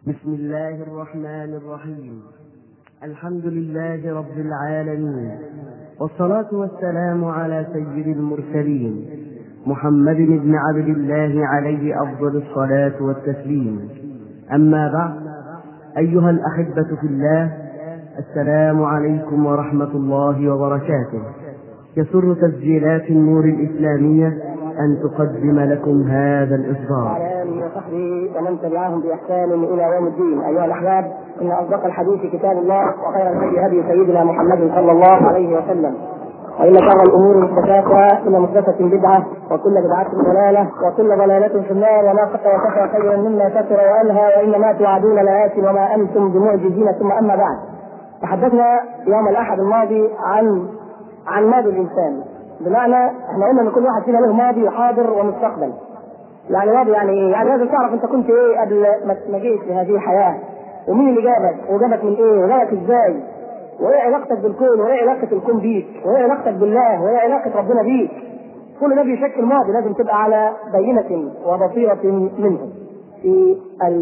بسم الله الرحمن الرحيم الحمد لله رب العالمين والصلاة والسلام على سيد المرسلين محمد بن عبد الله عليه أفضل الصلاة والتسليم أما بعد أيها الأحبة في الله السلام عليكم ورحمة الله وبركاته يسر تسجيلات النور الإسلامية أن تقدم لكم هذا الإصدار وعلى اله وصحبه ومن تبعهم باحسان الى يوم الدين ايها الاحباب ان اصدق الحديث كتاب الله وخير الهدي هدي سيدنا محمد صلى الله عليه وسلم وان شر الامور محدثاتها كل محدثه بدعه وكل بدعه ضلاله وكل ضلاله في النار وما قد وكفى خيرا مما كثر والهى وان ما توعدون لآت وما انتم بمعجزين ثم اما بعد تحدثنا يوم الاحد الماضي عن عن ماضي الانسان بمعنى احنا قلنا ان كل واحد فينا له ماضي وحاضر ومستقبل يعني ماضي يعني ايه؟ يعني لازم تعرف انت كنت ايه قبل ما ما جيت لهذه الحياه ومين اللي جابك وجابك من ايه وجابك ازاي وايه علاقتك بالكون وايه علاقه الكون بيك وايه علاقتك بالله وايه علاقه ربنا بيك كل ده بيشكل ماضي لازم تبقى على بينة وبصيرة منه في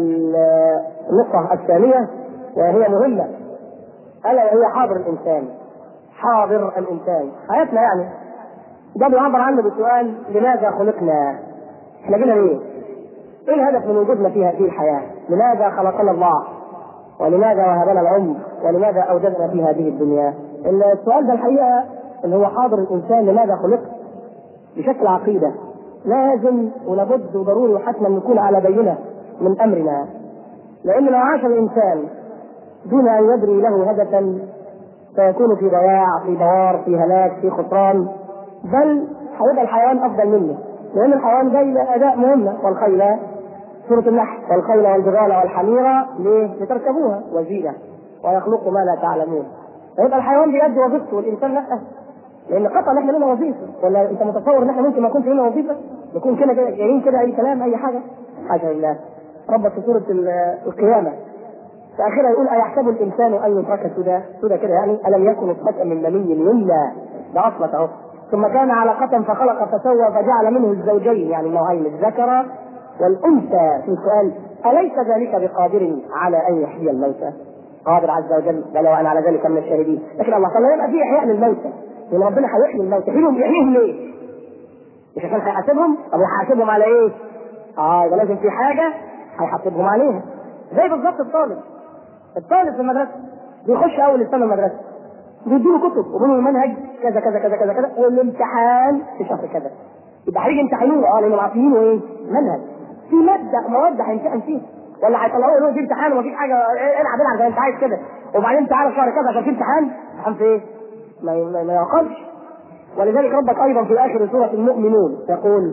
النقطة الثانية وهي مهمة ألا وهي حاضر الإنسان حاضر الإنسان حياتنا يعني ده بيعبر عنه بسؤال لماذا خلقنا؟ احنا جينا ليه؟ ايه الهدف من وجودنا في هذه الحياه؟ لماذا خلقنا الله؟ ولماذا وهبنا العمر؟ ولماذا اوجدنا في هذه الدنيا؟ السؤال ده الحقيقه اللي هو حاضر الانسان لماذا خلق؟ بشكل عقيده لازم ولابد وضروري وحتما نكون على بينه من امرنا لان لو عاش الانسان دون ان يدري له هدفا سيكون في ضياع في دوار في هلاك في خسران بل هيبقى الحيوان افضل منه لان الحيوان جاي لاداء مهمه والخيل سوره النحل والخيل والجبال والحمير ليه؟ لتركبوها وزينه ويخلق ما لا تعلمون فيبقى الحيوان بيأدي وظيفته والانسان لا لان قطع احنا لنا وظيفه ولا انت متصور ان احنا ممكن ما يكونش لنا وظيفه نكون كده كده جايين كده اي كلام اي حاجه حاجه لله ربك في سوره القيامه في اخرها يقول ايحسب الانسان ان يترك سدى سدى كده يعني الم يكن نطفه من مني يمنى ده اصلت اهو ثم كان علقة فخلق فسوى فجعل منه الزوجين يعني النوعين الذكر والأنثى في سؤال أليس ذلك بقادر على أن يحيي الموتى؟ قادر عز وجل بل وأنا على ذلك من الشاهدين، لكن الله قال يبقى في إحياء للموتى، لأن ربنا هيحيي الموتى، يحييهم يحييهم ليه؟ مش عشان هيحاسبهم؟ طب هيحاسبهم على إيه؟ آه يبقى لازم في حاجة هيحاسبهم عليها. زي بالظبط الطالب. الطالب في المدرسة بيخش أول السنة المدرسة بيديله كتب وبيقولوا المنهج كذا كذا كذا كذا كذا والامتحان في شهر كذا يبقى هيجي يمتحنوه اه لانه عارفين ايه؟ منهج في ماده مواد هيمتحن فيها ولا هيطلعوه يقولوا في امتحان ومفيش حاجه العب العب زي انت عايز كده وبعدين تعالى شهر كذا عشان في امتحان امتحان في ايه؟ ما ما, ما يعقلش ولذلك ربك ايضا في اخر سوره المؤمنون يقول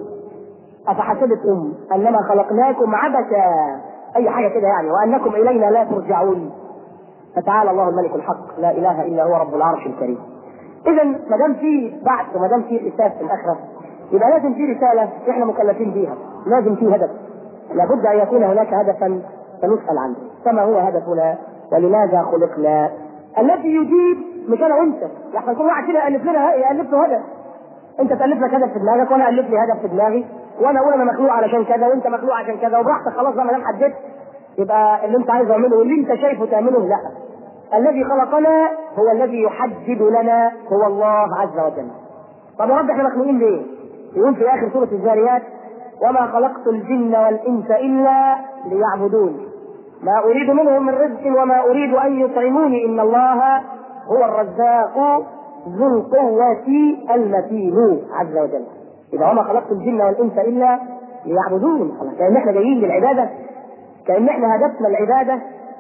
افحسبتم انما خلقناكم عبثا اي حاجه كده يعني وانكم الينا لا ترجعون فتعالى الله الملك الحق لا اله الا هو رب العرش الكريم. اذا ما دام في بعث وما دام في حساب في الاخره يبقى لازم في رساله احنا مكلفين بيها، لازم في هدف. لابد ان يكون هناك هدفا سنسال عنه، فما هو هدفنا ولماذا خلقنا؟ الذي يجيب مش انا وانت، لحظه كل واحد كده يالف لنا يالف له هدف. انت تالف لك هدف في دماغك وانا الف لي هدف في دماغي وانا اقول انا مخلوق علشان كذا وانت مخلوق عشان كذا وبراحتك خلاص بقى ما دام حددت يبقى اللي انت عايز تعمله واللي انت شايفه تعمله لا الذي خلقنا هو الذي يحدد لنا هو الله عز وجل طب يا رب احنا مخلوقين ليه؟ يقول في اخر سوره الذاريات وما خلقت الجن والانس الا ليعبدون ما اريد منهم من رزق وما اريد ان يطعموني ان الله هو الرزاق ذو القوة المتين عز وجل إذا وما خلقت الجن والإنس إلا ليعبدون كأن احنا جايين للعبادة كأن احنا هدفنا العبادة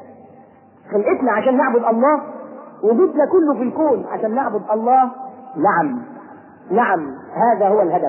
خلقتنا عشان نعبد الله وجودنا كله في الكون عشان نعبد الله نعم نعم هذا هو الهدف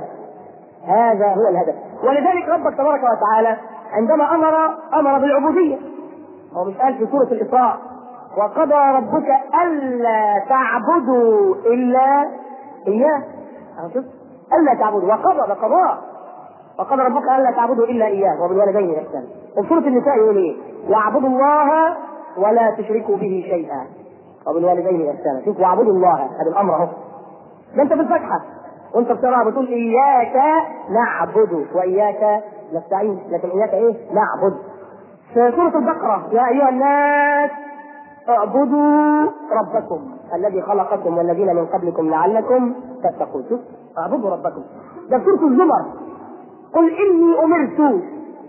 هذا هو الهدف ولذلك ربك تبارك وتعالى عندما امر امر بالعبوديه هو مش قال في سوره الاسراء وقضى ربك الا تعبدوا الا اياه شوف الا تعبدوا وقضى ده قضاء وقضى ربك الا تعبدوا الا اياه وبالوالدين احسانا وفي سوره النساء يقول ايه؟ واعبدوا الله ولا تشركوا به شيئا وبالوالدين احسانا شوف واعبدوا الله هذا الامر اهو ده انت في الفاتحه وانت بتقرا بتقول اياك نعبد واياك نستعين لكن اياك ايه؟ نعبد في سورة البقرة يا أيها الناس اعبدوا ربكم الذي خلقكم والذين من قبلكم لعلكم تتقون شوف اعبدوا ربكم ده سورة الزمر قل إني أمرت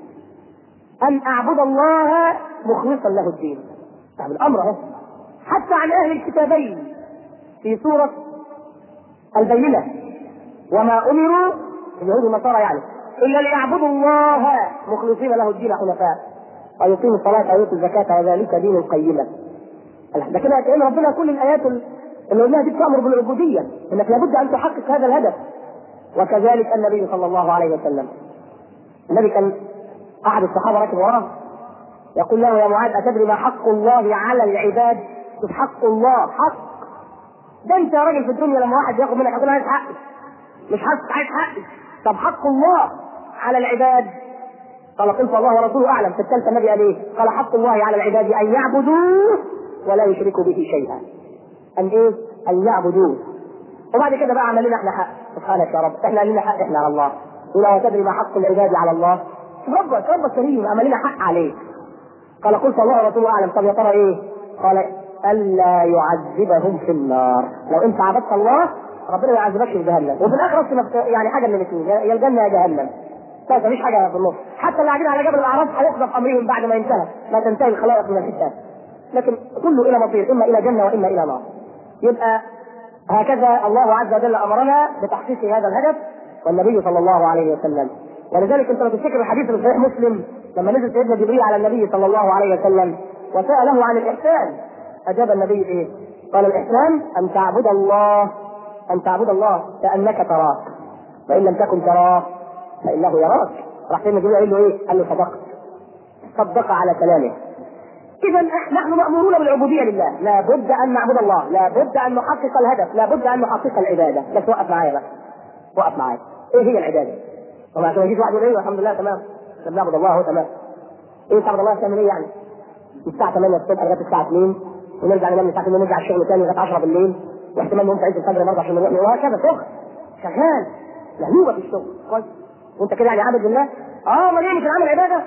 أن أعبد الله مخلصا له الدين يعني الأمر أهو حتى عن أهل الكتابين في سورة البينة وما أمروا اليهود والنصارى يعني إلا ليعبدوا الله مخلصين له الدين حنفاء ويقيموا الصلاة ويؤتوا الزكاة وذلك دين القيمة ده كده كأن ربنا كل الآيات اللي قلناها دي بتأمر بالعبودية إنك لابد أن تحقق هذا الهدف وكذلك النبي صلى الله عليه وسلم النبي كان أحد الصحابة راكب وراه يقول له يا معاذ أتدري ما حق الله على العباد؟ شوف حق الله حق ده أنت يا راجل في الدنيا لما واحد ياخد منك يقول عايز حقي مش حق عايز حقي طب حق الله على العباد قال قلت الله ورسوله اعلم في الثالثه النبي قال ايه؟ قال حق الله على العباد ان يعبدوه ولا يشركوا به شيئا. ان ايه؟ ان يعبدوه. وبعد كده بقى عمل لنا احنا حق سبحانك يا رب احنا لنا حق احنا على الله. ولا تدري ما حق العباد على الله؟ ربك ربك كريم عمل لنا حق عليه. قال قلت الله ورسوله اعلم طب يا ترى ايه؟ قال الا يعذبهم في النار. لو انت عبدت الله ربنا ما يعذبكش في جهنم وفي الاخره يعني حاجه من الاثنين يا الجنه يا جهنم طيب مفيش حاجه في النص حتى اللي قاعدين على جبل الاعراف هيقذف امرهم بعد ما ينتهى ما تنتهي الخلائق من الحساب لكن كله الى مصير اما الى جنه واما الى نار يبقى هكذا الله عز وجل امرنا بتحقيق هذا الهدف والنبي صلى الله عليه وسلم ولذلك انت لو تفتكر الحديث في صحيح مسلم لما نزل سيدنا جبريل على النبي صلى الله عليه وسلم وساله عن الاحسان اجاب النبي ايه؟ قال الاحسان ان تعبد الله ان تعبد الله كانك تراه فان لم تكن تراه فانه يراك راح سيدنا جبريل قال له ايه؟ قال له صدقت صدق على كلامه اذا نحن مامورون بالعبوديه لله لابد ان نعبد الله لابد ان نحقق الهدف لابد ان نحقق العباده بس وقف معايا بقى وقف معايا ايه هي العباده؟ وما عشان يجيش واحد يقول ايه الحمد لله تمام احنا بنعبد الله اهو تمام ايه تعبد الله تعمل ايه يعني؟ من الساعه 8 الصبح لغايه الساعه 2 ونرجع ننام الساعه 2 ونرجع الشغل تاني لغايه 10 بالليل واحتمال نقوم في عز الفجر برضه عشان نروح وهكذا شغل شغال لهوبه في الشغل كويس وانت كده يعني عابد لله اه امال ايه مش العمل عباده؟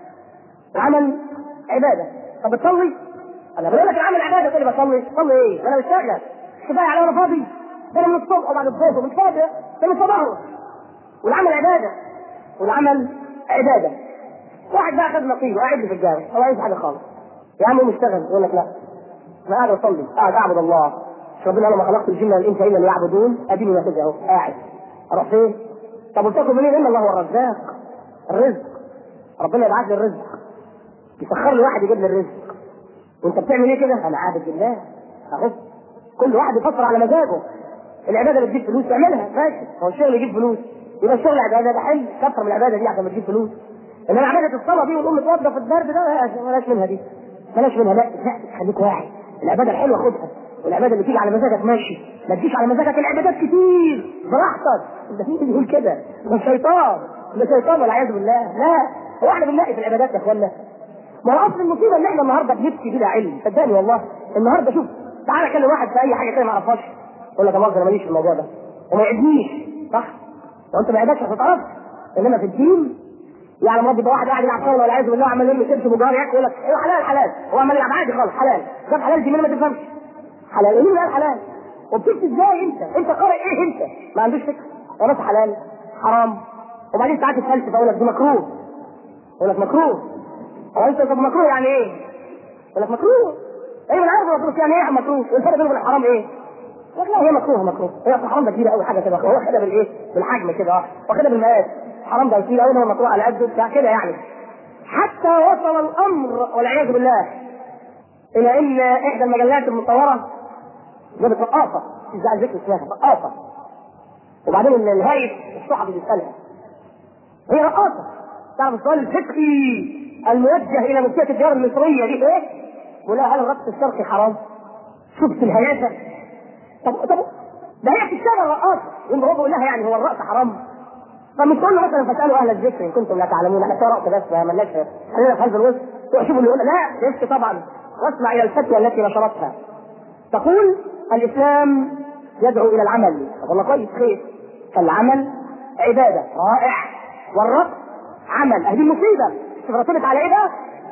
العمل عباده طب بتصلي؟ انا بقول لك العمل عباده تقول لي بصلي تصلي ايه؟ انا مش شغال كفايه على وانا فاضي ده انا من الصبح وبعد الظهر مش فاضي ده من الصباح والعمل عباده والعمل عباده واحد بقى خد نصيبه قاعد في الجامع هو عايز حاجه خالص يا عم مشتغل يقول لك لا انا قاعد اصلي قاعد اعبد الله ربنا انا ما خلقت الجن والانس الا ليعبدون اديني نافذه اهو قاعد اروح فين؟ طب وتاكل منين الا الله هو الرزاق الرزق ربنا يبعث لي الرزق يسخر لي واحد يجيب لي الرزق وانت بتعمل ايه كده؟ انا عابد لله اهو كل واحد يفكر على مزاجه العباده اللي تجيب فلوس اعملها ماشي هو الشغل يجيب فلوس يبقى الشغل عباده ده حلو كفر من العباده دي عشان ما تجيب فلوس انما عباده الصلاه دي ونقوم نتوضى في الدرب ده بلاش منها دي بلاش منها لا لا خليك واعي العباده الحلوه خدها والعباده اللي تيجي على مزاجك ماشي ما تجيش على مزاجك العبادات كتير براحتك ده مين اللي يقول كده؟ ده الشيطان ده شيطان والعياذ بالله لا هو احنا بنلاقي في العبادات يا اخوانا ما هو اصل المصيبه ان احنا النهارده بنبكي بلا علم صدقني والله النهارده شوف تعالى كلم واحد في اي حاجه كده ما اعرفهاش يقول لك يا مؤاخذه انا ماليش في الموضوع ده وما يعجبنيش صح؟ لو انت ما يعجبكش ما تعرفش انما في الدين يعني مربي ده واحد قاعد يلعب طاوله والعياذ بالله عمال يرمي كرش مجار ياكل يقول لك ايه حلال حلال هو عمال يلعب عادي خالص حلال ده حلال دي مين ما تفهمش حلال ايه مين قال حلال وبتكتب ازاي انت انت قارئ ايه انت ما عندوش فكره هو بس حلال حرام وبعدين ساعات تفلسف اقول لك دي مكروه يقول لك مكروه هو انت طب مكروه يعني ايه؟ يقول لك مكروه ايوه انا عارف مكروه يعني ايه مكروه والفرق بينه وبين الحرام ايه؟ يقول لك لا هي مكروه مكروه هي اصل الحرام ده كبيره قوي حاجه كده هو كده بالايه؟ بالحجم كده اه واخدها بالمقاس الحرام ده كبير قوي هو مكروه على قده بتاع كده يعني حتى وصل الامر والعياذ بالله الى ان احدى المجلات المصوره جابت رقاصه مش ذكر اسمها رقاصه وبعدين الهايف الصحفي بيسالها هي رقاصه تعرف السؤال الفقهي الموجه الى مفتيه الديار المصريه دي ايه؟ ولا هل الرقص الشرقي حرام؟ شفت الهيافه؟ طب طب ده هي بتشتغل رقاصه يقوم هو بيقول لها يعني هو الرقص حرام؟ طب مش تقول له مثلا فاسالوا اهل الذكر ان كنتم لا تعلمون احنا بتوع رقص بس ما مالناش خلينا في هذا الوسط شوفوا اللي يقول لا يفتي طبعا واسمع الى الفتوى التي نشرتها تقول الاسلام يدعو الى العمل والله كويس خير فالعمل عباده رائع والرقص عمل هذه المصيبه شوف رتبت على ايه بقى؟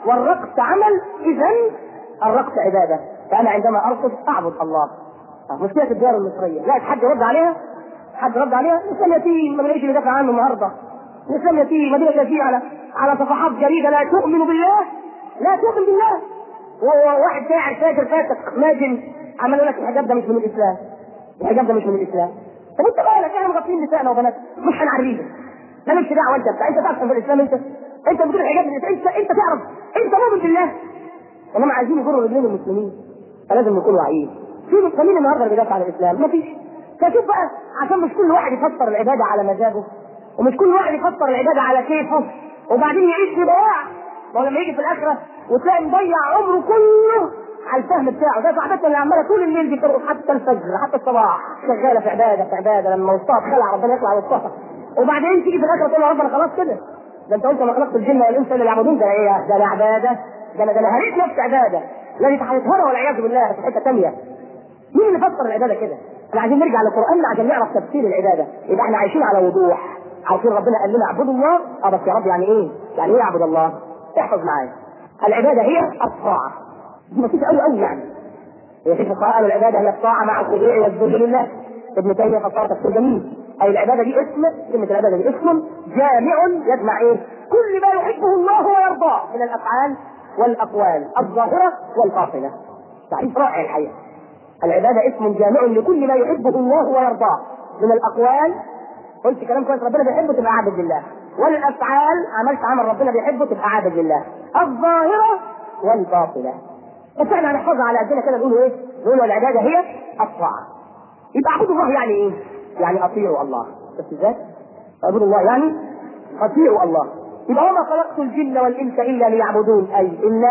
والرقص عمل اذا الرقص عباده فانا عندما ارقص اعبد الله مشكله الديار المصريه لا حد يرد عليها حد رد عليها اسلام يتيم ما بلاقيش اللي دافع عنه النهارده اسلام يتيم مدينه يتيم على على صفحات جريده لا تؤمن بالله لا تؤمن بالله وواحد شاعر فاجر فاسق ماجن عمال يقول لك الحجاب ده مش من الاسلام الحجاب ده مش من الاسلام طب انت مالك احنا مغطيين نسائنا وبناتنا مش هنعريهم مالكش دعوه انت بتاع انت تعرف في الاسلام انت انت بتقول الحجاب انت انت انت تعرف انت مؤمن بالله انما عايزين يجروا رجلين المسلمين فلازم نكون واعيين في مين النهارده اللي بيدافع عن الاسلام؟ مفيش فشوف بقى عشان مش كل واحد يفسر العباده على مزاجه ومش كل واحد يفسر العباده على كيفه وبعدين يعيش في ضياع ما هو لما يجي في الاخره وتلاقي مضيع عمره كله على الفهم بتاعه ده صاحبتنا اللي عماله طول الليل دي ترقص حتى الفجر حتى الصباح شغاله في عباده في عباده لما وسطها خلع ربنا يطلع وسطها وبعدين تيجي في الاخره تقول يا رب انا خلاص كده ده انت قلت ما خلقت الجن والانس الا يعبدون ده ايه ده لا عباده ده انا ده انا هريت نفسي عباده لا دي هيتهرى والعياذ بالله في حته ثانيه مين اللي فسر العباده كده؟ احنا عايزين نرجع لقراننا عشان نعرف تفسير العباده يبقى احنا عايشين على وضوح عارفين ربنا قال لنا اعبدوا الله اه بس يا رب يعني ايه؟ يعني ايه اعبد الله؟ احفظ معايا العباده هي الطاعه دي بسيطه قوي قوي يعني هي في فقهاء قالوا العباده هي الطاعه مع الخضوع والذل لله ابن تيميه فسرها تفسير جميل اي العباده دي اسم كلمه العباده دي اسم جامع يجمع ايه؟ كل ما يحبه الله ويرضاه من الافعال والاقوال الظاهره والباطنه تعريف رائع الحقيقه العباده اسم جامع لكل ما يحبه الله ويرضاه من الاقوال قلت كلام كويس ربنا بيحبه تبقى عابد لله والافعال عملت عمل ربنا بيحبه تبقى عابد لله الظاهره والباطنه بس احنا هنحفظها على قدنا كده نقول ايه؟ نقول العباده هي الطاعه يبقى اعبدوا الله يعني ايه؟ يعني اطيعوا الله بس ازاي؟ اعبدوا الله يعني اطيعوا الله يبقى وما خلقت الجن والانس الا ليعبدون اي الا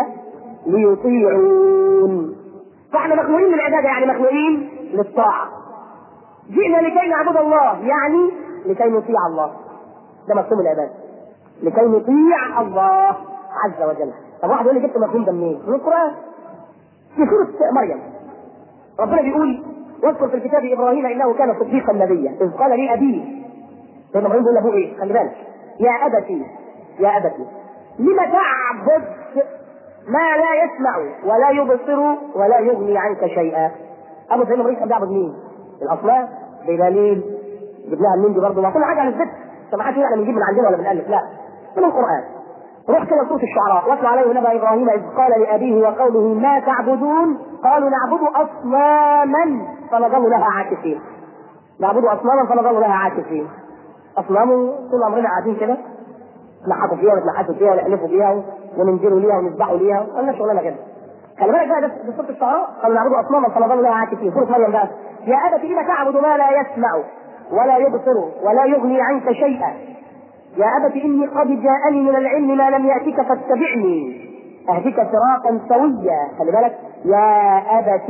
ليطيعون فاحنا مخلوقين للعباده يعني مخلوقين للطاعه جئنا لكي نعبد الله يعني لكي نطيع الله ده مفهوم العباده لكي نطيع الله عز وجل طب واحد يقول لي جبت المفهوم ده منين؟ من القران في سوره مريم ربنا بيقول واذكر في الكتاب ابراهيم انه كان صديقا نبيا اذ قال لي ابيه سيدنا ابراهيم بيقول لابوه ايه؟ خلي بالك يا ابتي يا ابتي لم تعبد ما لا يسمع ولا يبصر ولا يغني عنك شيئا ابو سيدنا ابراهيم كان بيعبد مين؟ الاصنام بدليل جبناها منين دي برضه ما كل حاجه على الذكر ما حدش احنا بنجيب من عندنا ولا بنالف لا من القران روح كده سوره الشعراء واتلو عليه نبأ ابراهيم اذ قال لابيه وقومه ما تعبدون قالوا نعبد اصناما فنظل لها عاكفين نعبد اصناما فنظل لها عاكفين اصنام طول عمرنا قاعدين كده نحكوا فيها ونتنحسوا فيها ونحلفوا فيها وننزلوا ليها ونذبحوا ليها قلنا شغلانه كده خلي بالك بقى ده في سوره الشعراء قالوا نعبد اصناما فنظل لها عاكفين سوره مريم بقى يا ابت لم تعبد ما لا يسمع ولا يبصر ولا يغني عنك شيئا يا أبت إني قد جاءني من العلم ما لم يأتك فاتبعني أهدك صراطا سويا خلي بالك يا أبت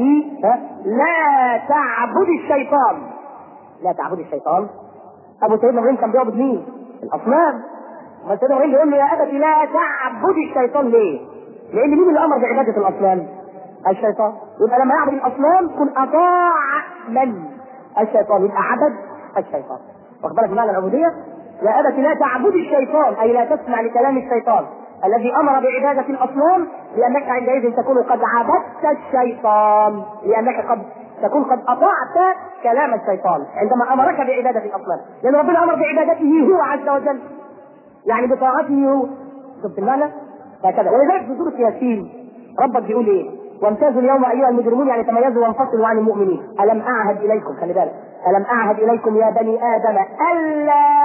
لا تعبد الشيطان لا تعبد الشيطان أبو سيدنا إبراهيم كان بيعبد مين؟ الأصنام ما سيدنا إبراهيم بيقول له يا أبت لا تعبد الشيطان ليه؟ لأن مين اللي أمر بعبادة الأصنام؟ الشيطان يبقى لما يعبد الأصنام كن أطاع من؟ الشيطان يبقى عبد الشيطان واخد بالك معنى العبودية؟ يا أبت لا تعبد الشيطان أي لا تسمع لكلام الشيطان الذي أمر بعبادة الأصنام لأنك عندئذ تكون قد عبدت الشيطان لأنك قد تكون قد أطعت كلام الشيطان عندما أمرك بعبادة الأصنام لأن ربنا أمر بعبادته هو عز وجل يعني بطاعته هو شفت المعنى؟ هكذا ولذلك في سورة ياسين ربك بيقول إيه؟ وامتازوا اليوم أيها المجرمون يعني تميزوا وانفصلوا عن المؤمنين ألم أعهد إليكم خلي بالك ألم أعهد إليكم يا بني آدم ألا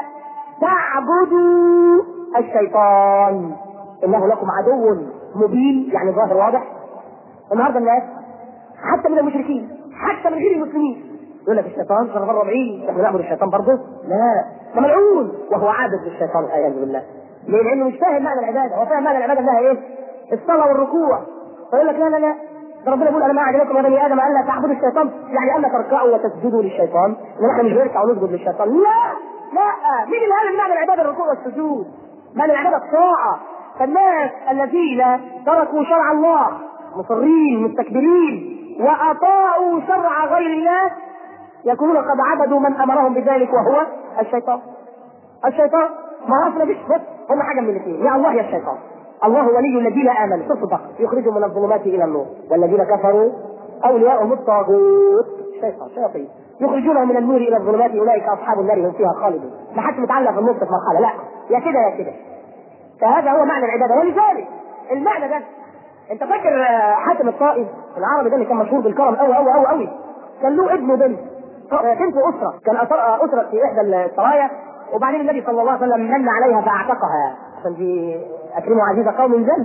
تعبدوا الشيطان انه لكم عدو مبين يعني ظاهر واضح النهارده الناس حتى من المشركين حتى من غير المسلمين يقول لك الشيطان احنا بره بعيد احنا نعبد الشيطان برضه لا ده ملعون وهو عابد للشيطان والعياذ بالله ليه؟ لانه مش فاهم معنى العباده هو فاهم معنى العباده انها ايه؟ الصلاه والركوع فيقول لك لا لا لا ده ربنا بيقول انا ما اعد لكم يا بني ادم الا تعبدوا الشيطان يعني الا تركعوا وتسجدوا للشيطان ان احنا مش بنركع ونسجد للشيطان لا لا مين اللي قال ان معنى العباده الركوع والسجود؟ معنى العباده الطاعه فالناس الذين تركوا شرع الله مصرين مستكبرين واطاعوا شرع غير الله يكونون قد عبدوا من امرهم بذلك وهو الشيطان الشيطان ما اصلا مفيش بس هم حاجه من الاثنين يا الله يا الشيطان الله ولي الذين امنوا تصدق يخرجهم من الظلمات الى النور والذين كفروا اولياؤهم الطاغوت شيطان شياطين يخرجونهم من النور الى الظلمات اولئك اصحاب النار هم فيها خالدون ما حدش متعلق في النص في مرحله لا يا كده يا كده فهذا هو معنى العباده ولذلك المعنى ده انت فاكر آه، حاتم الطائي العربي ده اللي كان مشهور بالكرم قوي قوي قوي قوي كان له ابن وبنت آه، بنت اسره كان أسر- آه، اسره في احدى السرايا وبعدين النبي صلى الله عليه وسلم من عليها فاعتقها عشان دي اكرموا عزيز قوم ذل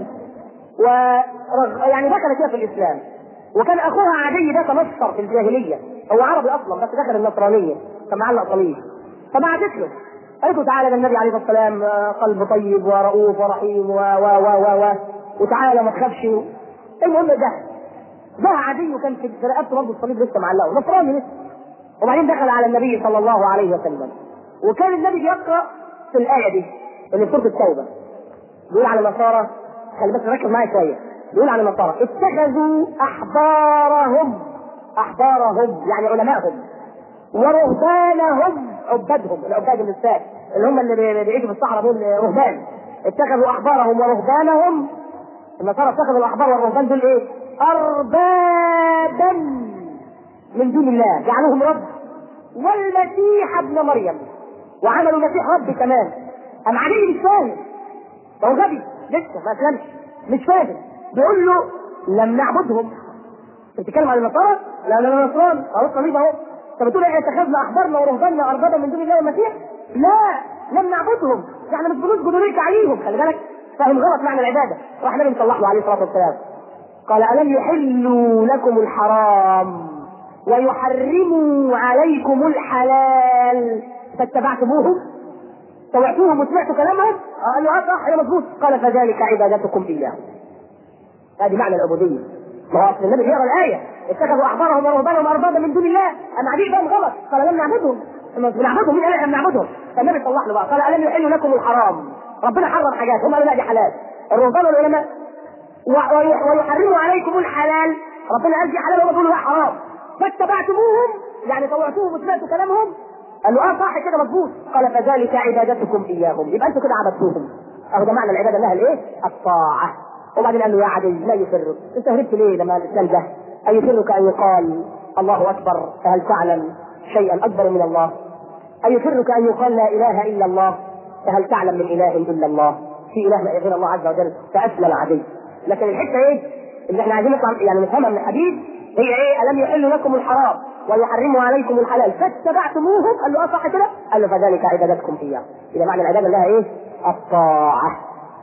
ورغ... يعني دخلت هي في الاسلام وكان اخوها عدي ده تنصر في الجاهليه هو عربي اصلا بس دخل النصرانيه كان معلق صليب فبعتت له قالت له تعالى ده النبي عليه الصلاه والسلام آه، قلب طيب ورؤوف ورحيم و و و و, و وتعالى ما تخافش المهم ده ده عدي وكان في في رقبته برضه الصليب لسه معلقه نصراني لسه وبعدين دخل على النبي صلى الله عليه وسلم وكان النبي بيقرا في الايه دي اللي في سوره التوبه بيقول على النصارى خلي بس ركز معايا شويه بيقول على النصارى اتخذوا احبارهم احبارهم يعني علمائهم ورهبانهم عبادهم العباد النساء اللي هم اللي بي- بيعيشوا في الصحراء دول رهبان اتخذوا احبارهم ورهبانهم النصارى اتخذوا الاحبار والرهبان دول ايه؟ اربابا من دون الله جعلوهم رب والمسيح ابن مريم وعملوا المسيح رب كمان أم عليه مش فاهم هو غبي لسه ما اسلمش مش فاهم بيقول له لم نعبدهم انت بتتكلم عن النصارى؟ لا لا لا نصران خلاص صليب اهو طب بتقول ايه اتخذنا احبارنا ورهباننا اربابا من دون الله والمسيح؟ لا لم نعبدهم يعني مش بنسجد ليك عليهم خلي بالك فاهم غلط معنى العباده راح النبي صلى الله عليه الصلاه والسلام قال الم يحلوا لكم الحرام ويحرموا عليكم الحلال فاتبعتموهم طوعتوهم وسمعتوا كلامهم؟ آه، قال له اه صح يا مظبوط قال فذلك عبادتكم اياهم هذه معنى العبوديه ما هو اصل النبي بيقرا الايه اتخذوا احبارهم ورهبانهم اربابا من دون الله اما عليه بقى غلط قال لم نعبدهم لما بنعبدهم مين قال احنا بنعبدهم فالنبي صلح له بقى قال الم يحل لكم الحرام ربنا حرم حاجات هم قالوا لا دي حلال الرهبان والعلماء و- وي- ويحرموا عليكم الحلال ربنا قال دي حلال وهم بيقولوا لا حرام فاتبعتموهم يعني طوعتوهم وسمعتوا كلامهم قال له اه صح كده مظبوط قال فذلك عبادتكم اياهم يبقى انتوا كده عبدتوهم اهو ده معنى العباده لها الايه؟ الطاعه وبعدين قال له يا عدي لا يسرك انت هربت ليه لما الاسلام ده ايسرك ان يقال الله اكبر فهل تعلم شيئا اكبر من الله ايسرك ان يقال لا اله الا الله فهل تعلم من اله الا الله في اله غير الله عز وجل فاسلم عدي لكن الحته ايه اللي احنا عايزين نفهم يعني نفهمها من الحديث هي ايه الم يحل لكم الحرام ويحرموا عليكم الحلال فاتبعتموهم قال له اه صح كده قال له فذلك عبادتكم اياه اذا معنى العباده لها ايه الطاعه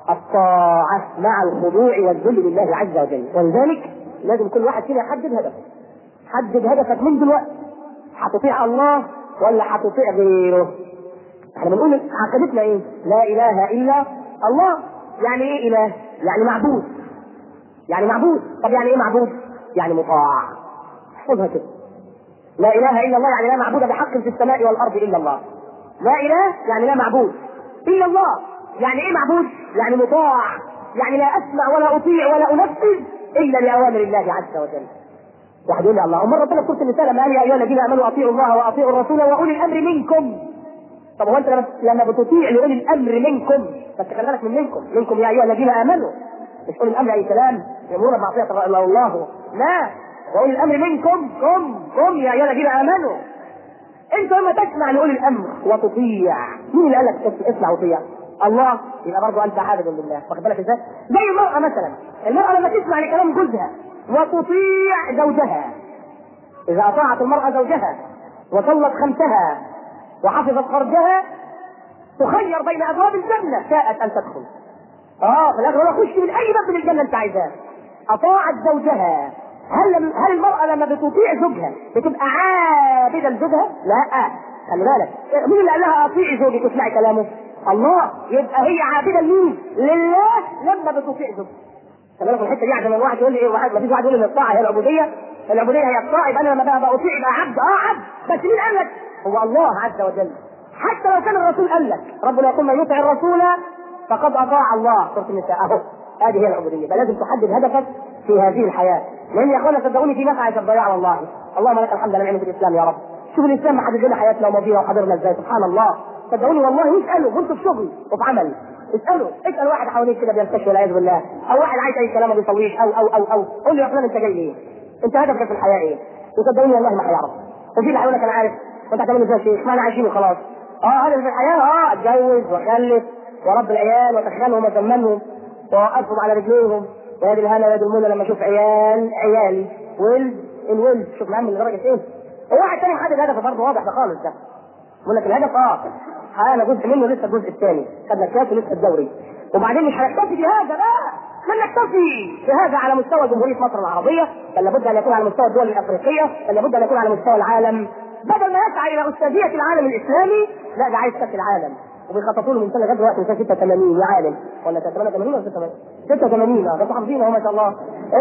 الطاعه مع الخضوع والذل لله عز وجل ولذلك لازم كل واحد فينا يحدد هدفه حدد هدفك من دلوقتي هتطيع الله ولا هتطيع غيره احنا بنقول عقيدتنا ايه لا اله الا الله يعني ايه اله يعني معبود يعني معبود طب يعني ايه معبود يعني مطاع احفظها كده لا اله الا الله يعني لا معبود بحق في السماء والارض الا الله لا اله يعني لا معبود الا الله يعني ايه معبود يعني مطاع يعني لا اسمع ولا اطيع ولا انفذ الا لاوامر الله عز وجل واحد يقول لي الله امال ربنا في سوره النساء لما قال يا ايها الذين امنوا اطيعوا الله واطيعوا الرسول واولي الامر منكم طب هو انت لما لما بتطيع لاولي الامر منكم بس خلي بالك من منكم منكم يا ايها الذين امنوا مش اولي الامر اي كلام يامرون بمعصيه الله الله لا واولي الامر منكم كم كم يا ايها الذين امنوا انت لما تسمع لاولي الامر وتطيع مين اللي قال لك اس- اسمع وطيع؟ الله يبقى برضه انت عابد لله واخد بالك ازاي؟ زي المراه مثلا المراه لما تسمع لكلام جوزها وتطيع زوجها اذا اطاعت المراه زوجها وصلت خمسها وحفظت فرجها تخير بين ابواب الجنه شاءت ان تدخل اه في الاخر ولا خش من اي باب من الجنه انت عايزاه اطاعت زوجها هل هل المراه لما بتطيع زوجها بتبقى عابده لزوجها؟ لا خلي بالك مين اللي قال لها اطيعي زوجك واسمعي كلامه؟ الله يبقى هي عابده لمين؟ لله لما بتطيع زوجها خلي بالك الحته دي عشان الواحد يقول لي ايه واحد ما فيش واحد يقول ان الطاعه هي العبوديه العبوديه هي الطاعه يبقى انا لما بقى بطيع يبقى عبد اه عبد بس مين قال لك؟ هو الله عز وجل حتى لو كان الرسول قال لك ربنا يقول من يطع الرسول فقد اطاع الله سوره النساء اهو هذه هي العبوديه يبقى لازم تحدد هدفك في هذه الحياه لان يا اخوانا صدقوني في نفع الضياع والله اللهم لك الحمد على نعمه الاسلام يا رب شوف الاسلام محدد لنا حياتنا وماضينا وحاضرنا ازاي سبحان الله صدقوني والله اسالوا وانتوا في شغل وفي عمل اساله اسال واحد حواليك كده بيرتشي والعياذ بالله او واحد عايز اي كلام ما بيسويش او او او او قول له يا فلان انت جاي ليه؟ انت هدفك في الحياه ايه؟ وصدقوني والله ما هيعرف وفي اللي هيقول لك انا عارف وانت هتعمل ازاي يا شيخ؟ ما انا عايشين وخلاص اه هدفي في الحياه اه اتجوز واخلف واربي العيال وادخلهم واسمنهم واوقفهم على رجليهم ويا دي الهنا ويا دي المنى لما اشوف عيال عيالي ولد الولد شوف معاهم من درجه ايه؟ وواحد تاني محدد هدفه برضه واضح ده خالص ده بقول لك الهدف اه انا جزء منه لسه الجزء الثاني خدنا الكاس ولسه الدوري وبعدين مش هنكتفي بهذا لا من نكتفي بهذا على مستوى جمهوريه مصر العربيه بل لابد ان يكون على مستوى الدول الافريقيه بل لابد ان يكون على مستوى العالم بدل ما يسعى الى استاذيه العالم الاسلامي لا ده عايز كاس العالم وبيخططوا له من سنه لغايه دلوقتي من سنه 86 يا عالم ولا 88 ولا 86 86 اه ده حافظين اهو ما شاء الله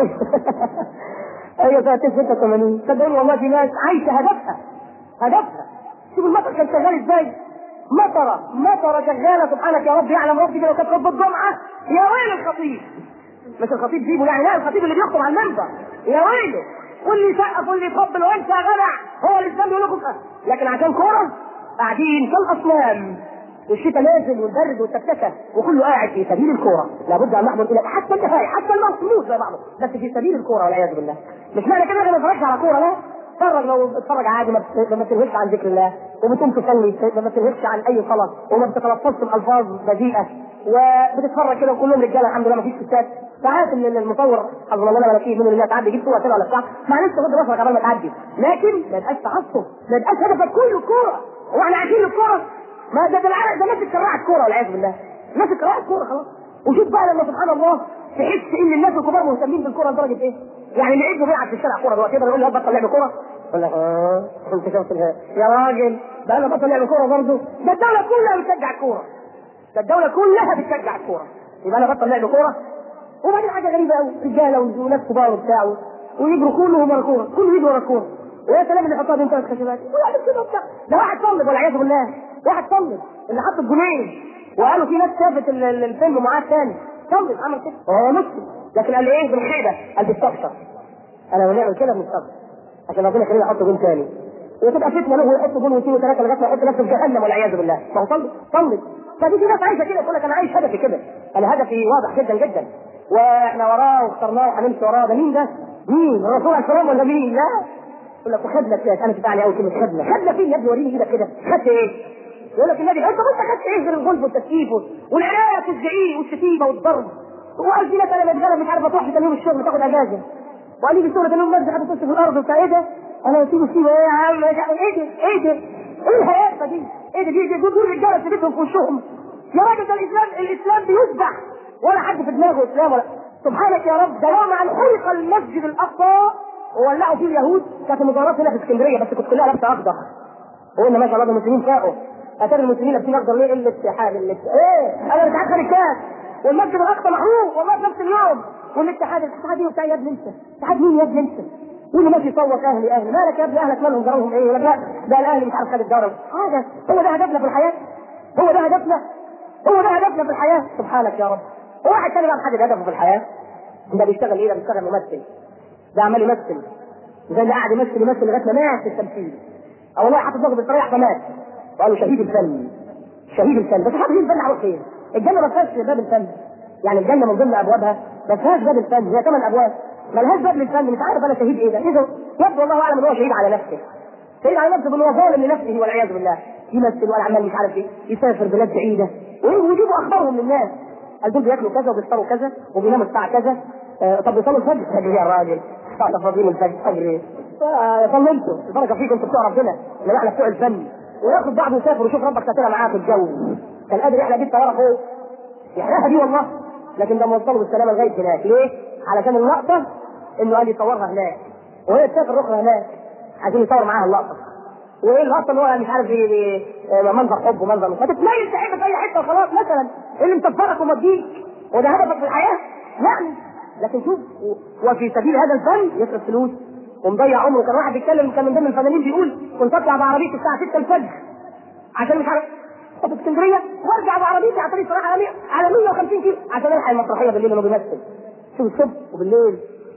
ايوه سنه 86 صدقوني والله في ناس عايشه هدفها هدفها شوف المطر كان شغال ازاي مطرة مطرة شغالة سبحانك يا رب يعلم ربي لو كانت رب الجمعة يا ويل الخطيب مش الخطيب جيبه يعني لا الخطيب اللي بيخطب على المنبر يا ويله واللي يسقف واللي يطبل وانت يا جدع هو الاسلام بيقول لكم لكن عشان كورة قاعدين كالاصنام والشتاء نازل والبرد والتكتكه وكله قاعد في سبيل الكوره لابد ان نحضر الى حتى النهايه حتى المصمود زي بعضه بس في سبيل الكوره والعياذ بالله مش معنى كده ما نتفرجش على كوره لا اتفرج لو اتفرج عادي ما بت- ما بتلهفش عن ذكر الله وبتقوم تصلي ما بتلهفش عن اي صلاه وما بتتلفظش بالفاظ بذيئه وبتتفرج كده وكلهم رجاله الحمد لله ما فيش ستات ساعات ان المصور حظنا الله ولا فيه من الله تعدي يجيب صوره كده ولا بتاع معلش غض بصرك قبل ما تعدي لكن ما يبقاش تعصب ما يبقاش هدفك كله كوره هو احنا عايشين الكوره ما ده بالعكس ده ناس كراعة كوره والعياذ بالله ناس كراعة كوره خلاص وشوف بقى لما سبحان الله تحس ان الناس الكبار مهتمين بالكوره لدرجه ايه؟ يعني اللي ابنه بيلعب في الشارع كوره دلوقتي يقدر يقول له بطل لعب كوره يقول لك اه انت شفت الها- يا راجل ده انا بطل لعب كوره برضه ده الدوله كلها بتشجع الكوره ده الدوله كلها بتشجع الكوره يبقى انا بطل لعب كوره وبعدين حاجه غريبه قوي رجاله وناس كبار وبتاع ويجروا كلهم ورا الكوره كله يجري ورا الكوره ويا سلام اللي حطها بين ثلاث خشبات ويعمل كده وبتاع ده واحد صلب والعياذ بالله واحد صلب اللي حط الجنين وقالوا في ناس شافت ال- ال- الفيلم معاه تاني صلب عمل كده وهو مسلم لكن قال ايه بالخيبه قال بيستكشر انا لو نعمل كده بنستكشر عشان ربنا يخلينا يحط جون تاني وتبقى فتنه له ويحط جون واثنين وثلاثه لغايه ما يحط نفسه في جهنم والعياذ بالله ما هو صلب صلب فدي في ناس عايشه كده تقول لك انا عايش هدفي كده انا هدفي واضح جدا جدا واحنا وراه واخترناه وهنمشي وراه ده مين ده؟ مين؟ الرسول عليه السلام ولا مين؟ لا يقول لك وخدنا كده انا تبعني قوي كلمه خدنا خدنا فين يا ابني وريني ايدك كده خدت ايه؟ يقول لك النبي انت انت خدت ايه غير الغلب والتسييف والعنايه والزعيق والشتيمه والضرب وقال في ناس انا بتجرب مش عارفه تروح تاني يوم الشغل تاخد اجازه وقال لي في الشغل تاني يوم نزل حاجه تخش في الارض بتاع ايه ده؟ انا بسيبه سيبه ايه يا عم ايه ده؟ ايه ده؟ ايه الهيافه دي؟ ايه ده؟ دي دي دول رجاله سيبتهم في وشهم يا راجل ده الاسلام الاسلام بيذبح ولا حد في دماغه اسلام ولا سبحانك يا رب ده يوم ان حرق المسجد الاقصى وولعوا فيه اليهود كانت المظاهرات هنا في اسكندريه بس كنت كلها لابسه اخضر وقلنا ما شاء الله ده المسلمين فاقوا اتاري المسلمين لابسين اخضر ليه قله حاجه اللي ايه انا مش عارف الكاس والمسجد الاقصى محروق والله في نفس اليوم والاتحاد الاتحاد ايه وبتاع يا ابني انت اتحاد مين يا ابني انت واللي ماشي يصوت اهلي اهلي مالك يا ابني اهلك مالهم جرالهم ايه ولا لا ده الاهلي مش عارف خد الجرس حاجه هو ده هدفنا في الحياه هو ده هدفنا هو ده هدفنا في الحياه سبحانك يا رب واحد تاني بقى محدد هدفه في الحياه ده بيشتغل ايه ده بيشتغل ممثل ده عمال يمثل زي اللي قاعد يمثل يمثل لغايه ما مات في التمثيل او والله حاطط دماغه بالطريقه فمات وقالوا شهيد الفن شهيد الفن بس حاطط الفن على خير الجنه ما فيهاش باب الفن يعني الجنه من ضمن ابوابها ما فيهاش باب الفن هي ثمان ابواب ما لهاش باب للفن مش عارف انا شهيد ايه ده اذا يبدو والله اعلم ان هو شهيد على نفسه شهيد على نفسه بانه ظالم لنفسه والعياذ بالله يمثل ولا عمال مش عارف ايه يسافر بلاد بعيده ويجيبوا اخبارهم للناس قال دول بياكلوا كذا وبيفطروا كذا وبيناموا الساعه كذا آه طب بيصلوا الفجر فجر يا راجل احنا فاضيين الفجر فجر ايه؟ آه، صلوا انتوا البركه فيكم انتوا بتوع ربنا انما احنا بتوع الفن وياخد بعضه ويسافر ويشوف ربك ساترها معاه في الجو كان قادر يحلى بيه الطياره فوق يحلاها دي والله لكن ده موصله بالسلامه لغايه هناك ليه؟ علشان اللقطه انه قال يصورها هناك وهي تسافر اخرى هناك عشان يصور معاها اللقطه وايه اللقطه اللي هو مش عارف ايه إيه، آه، منظر حب ومنظر مش هتتميز تعيش في اي حته وخلاص مثلا إيه اللي مسفرك وموديك وده هدفك في الحياه يعني لكن شوف و- وفي سبيل هذا الفن يصرف فلوس ومضيع عمره كان واحد بيتكلم كان من ضمن الفنانين بيقول كنت اطلع بعربيتي الساعه 6 الفجر عشان مش عارف في اسكندريه وارجع بعربيتي على طريق صراحه على 100 على 150 كيلو عشان الحق المسرحيه بالليل لما بيمثل شوف الصبح وبالليل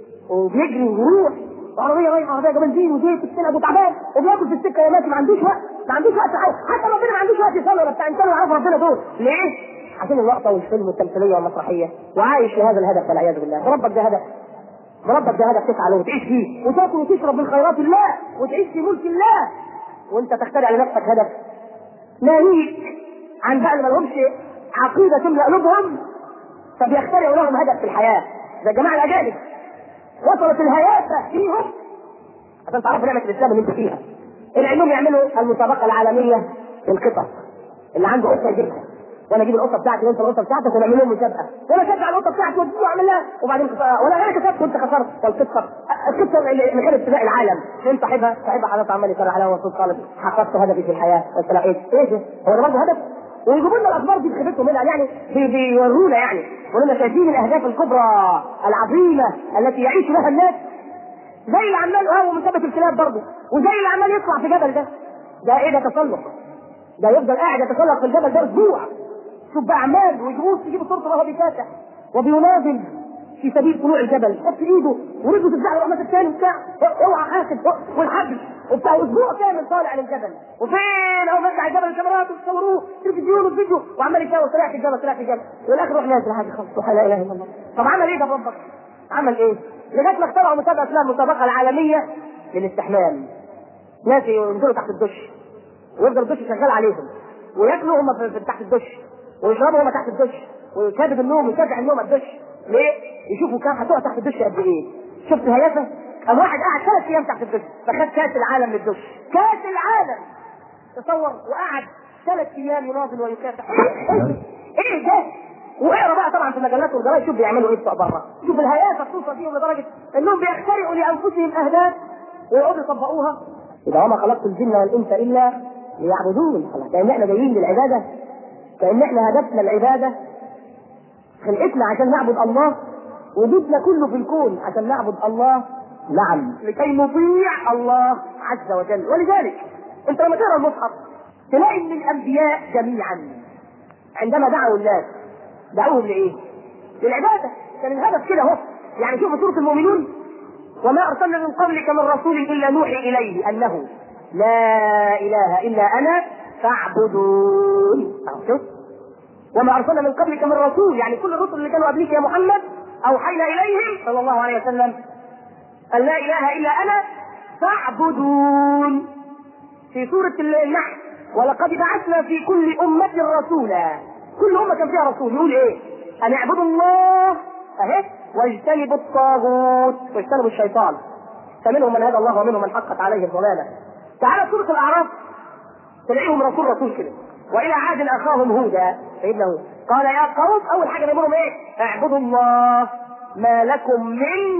وبيجري ويروح وعربيه رايحه عربيه بنزين وزيت السنه ابو تعبان وبياكل في السكه يا ماشي ما عندوش وقت ما عندوش وقت حاجة. حتى ربنا ما عندوش وقت يصلي ولا بتاع انسان يعرف ربنا دول ليه؟ عشان اللقطه والفيلم والتمثيليه والمسرحيه وعايش لهذا الهدف والعياذ بالله ربك ده هدف ربك ده هدف تسعى له وتعيش فيه وتاكل وتشرب من خيرات الله وتعيش في ملك الله وانت تخترع لنفسك هدف ناهيك عن بقى اللي ما لهمش عقيده تملا قلوبهم فبيخترعوا لهم هدف في الحياه زي الجماعه الاجانب وصلت الهيافه فيهم عشان تعرفوا نعمه الاسلام اللي انتوا فيها العلوم يعملوا المسابقه العالميه للقطط اللي عنده قطه يجيبها وانا اجيب القطه بتاعتي وانت القطه بتاعتك ونعمل لهم مسابقه وانا اشجع القطه بتاعتي واديها واعمل لها وبعدين خسارة. ولا انا كسبت وانت خسرت والقطه القطه اللي كانت سباق العالم فين صاحبها؟ صاحبها حضرتك عمال يسرح عليها ومبسوط خالص حققت هدفي في الحياه قلت لها ايه؟ ايه ده؟ هو ده برضه هدف؟ ويجيبوا لنا الاخبار دي بخيبتهم منها يعني بي- بيورونا يعني يقولوا لنا شايفين الاهداف الكبرى العظيمه التي يعيش لها الناس زي اللي عمال هو مثبت الكلاب برضه وزي اللي عمال يطلع في جبل ده ده ايه ده تسلق ده يفضل قاعد يتسلق في الجبل ده اسبوع شوف بقى عمال ويجيبوه يجيبوا صورته وهو بيفاتح وبيناضل في سبيل طلوع الجبل يحط ايده ورجله تفزع له الرمات الثاني بتاع اوعى حاسب والحبل وبتاع اسبوع كامل طالع للجبل وفين اول ما يطلع الجبل الكاميرات وتصوروه تلفزيون وفيديو وعمال يشاور طلع في الجبل طلع في الجبل والاخر يروح نازل حاجه خلاص لا اله الا الله طب عمل ايه ده ربك؟ عمل ايه؟ لغايه ما اخترعوا مسابقه اسمها المسابقه العالميه للاستحمام ناس ينزلوا تحت الدش ويفضل الدش شغال عليهم وياكلوا هم في- في- تحت الدش ويشربوا هم تحت الدش ويكابد النوم ويشجع النوم على الدش ليه؟ يشوفوا كام هتقع تحت الدش قد ايه شفت الهيافه؟ قام واحد قاعد ثلاث ايام تحت الدش فخد كاس العالم للدش كاس العالم تصور وقعد ثلاث ايام يناضل ويكافح ايه ايه ده؟ واقرا بقى طبعا في المجلات والجرايد شوف بيعملوا ايه بتوع بره شوف الهيافه توصل بيهم لدرجه انهم بيخترعوا لانفسهم اهداف ويقعدوا يطبقوها اذا وما خلقت الجن والانس الا ليعبدون خلاص كان احنا جايين للعباده كان احنا هدفنا العباده خلقتنا عشان نعبد الله وجودنا كله في الكون عشان نعبد الله نعم لكي نطيع الله عز وجل ولذلك انت لما تقرا المصحف تلاقي ان الانبياء جميعا عندما دعوا الناس دعوهم لايه؟ للعباده كان الهدف كده اهو يعني شوفوا سوره المؤمنون وما ارسلنا من قبلك من رسول الا نوحي اليه انه لا اله الا انا فاعبدون أهو شوف وما ارسلنا من قبلك من رسول يعني كل الرسل اللي كانوا قبلك يا محمد اوحينا اليهم صلى الله عليه وسلم ان لا اله الا انا فاعبدون في سوره النحل ولقد بعثنا في كل امه رسولا كل امه كان فيها رسول يقول ايه ان اعبدوا الله اهي واجتنبوا الطاغوت واجتنبوا الشيطان فمنهم من هدى الله ومنهم من حقت عليه الضلاله تعالى سوره الاعراف تلاقيهم رسول رسول كده والى عاد اخاهم هودا سيدنا هود قال يا قوم اول حاجه بيقولوا ايه اعبدوا الله ما لكم من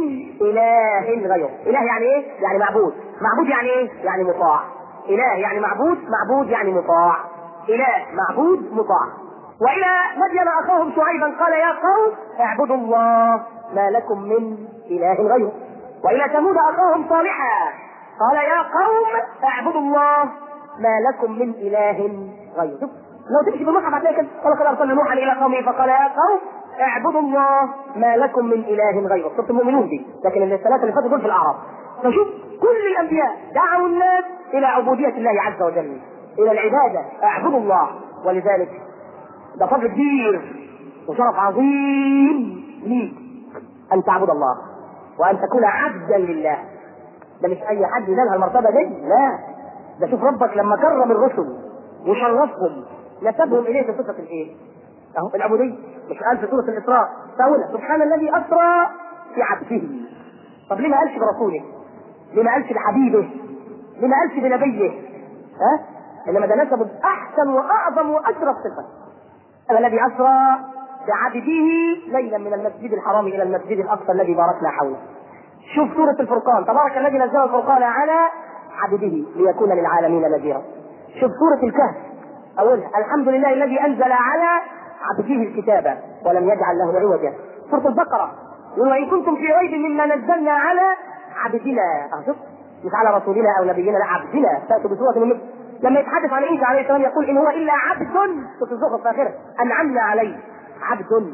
اله غيره اله يعني ايه يعني معبود معبود يعني ايه يعني مطاع اله يعني معبود معبود يعني مطاع اله معبود مطاع والى مدين اخاهم شعيبا قال يا قوم اعبدوا الله ما لكم من اله غيره والى ثمود اخاهم صالحا قال يا قوم اعبدوا الله ما لكم من اله غيره شوف لو تمشي بالمصحف هتلاقي كده ولقد ارسلنا نوحا الى قومه فقال يا قوم اعبدوا الله ما لكم من اله غيره سوره المؤمنون دي لكن الثلاثه اللي فاتوا دول في الاعراف فشوف كل الانبياء دعوا الناس الى عبوديه الله عز وجل الى العباده اعبدوا الله ولذلك ده فضل كبير وشرف عظيم ليك ان تعبد الله وان تكون عبدا لله ده مش اي حد ينالها المرتبه دي لا ده شوف ربك لما كرم الرسل وشرفهم نسبهم اليه بصفه الايه؟ اهو العبوديه مش قال في سوره الاسراء فاولى سبحان الذي اسرى في عبده طب ليه ما قالش برسوله؟ ليه ما قالش بحبيبه؟ ليه ما قالش بنبيه؟ ها؟ انما ده نسبه باحسن واعظم واشرف صفه الذي اسرى بعبده ليلا من المسجد الحرام الى المسجد الاقصى الذي باركنا حوله شوف سورة الفرقان تبارك الذي نزل الفرقان على عبده ليكون للعالمين نذيرا شوف سورة الكهف أولها الحمد لله الذي أنزل على عبده الكتاب ولم يجعل له عوجا سورة البقرة يقول وإن كنتم في ريب مما نزلنا على عبدنا أه شوف مش على رسولنا أو نبينا لا عبدنا تأتوا بسورة من مثل لما يتحدث عن عيسى عليه السلام يقول إن هو إلا عبد سورة الزخرف في آخرها أنعمنا عليه عبد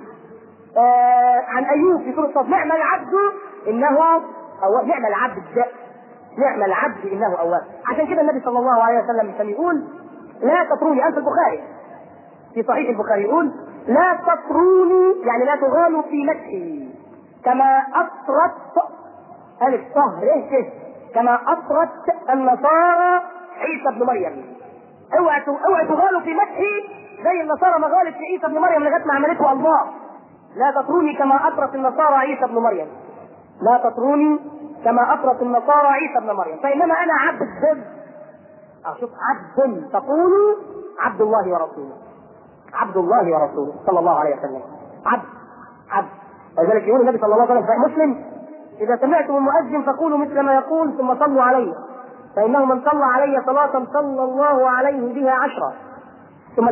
آه عن ايوب في سوره الصف نعم العبد انه أو نعم العبد نعم العبد انه اواب عشان كده النبي صلى الله عليه وسلم كان يقول لا تطروني انت البخاري في صحيح البخاري يقول لا تطروني يعني لا تغالوا في مدحي كما أطرت ألف صهر إيه كما أطرت النصارى عيسى ابن مريم اوعى اوعى تغالوا في مدحي زي النصارى ما غالت في عيسى ابن مريم لغايه ما عملته الله لا تطروني كما اطرت النصارى عيسى ابن مريم لا تطروني كما اطرت النصارى عيسى ابن مريم فانما انا عبد اشوف عبد تقول عبد الله ورسوله عبد الله ورسوله صلى الله عليه وسلم عبد عبد ولذلك يقول النبي صلى الله عليه وسلم في مسلم اذا سمعتم المؤذن فقولوا مثل ما يقول ثم صلوا عليه فانه من صلى علي صلاه صلى الله عليه بها عشرا ثم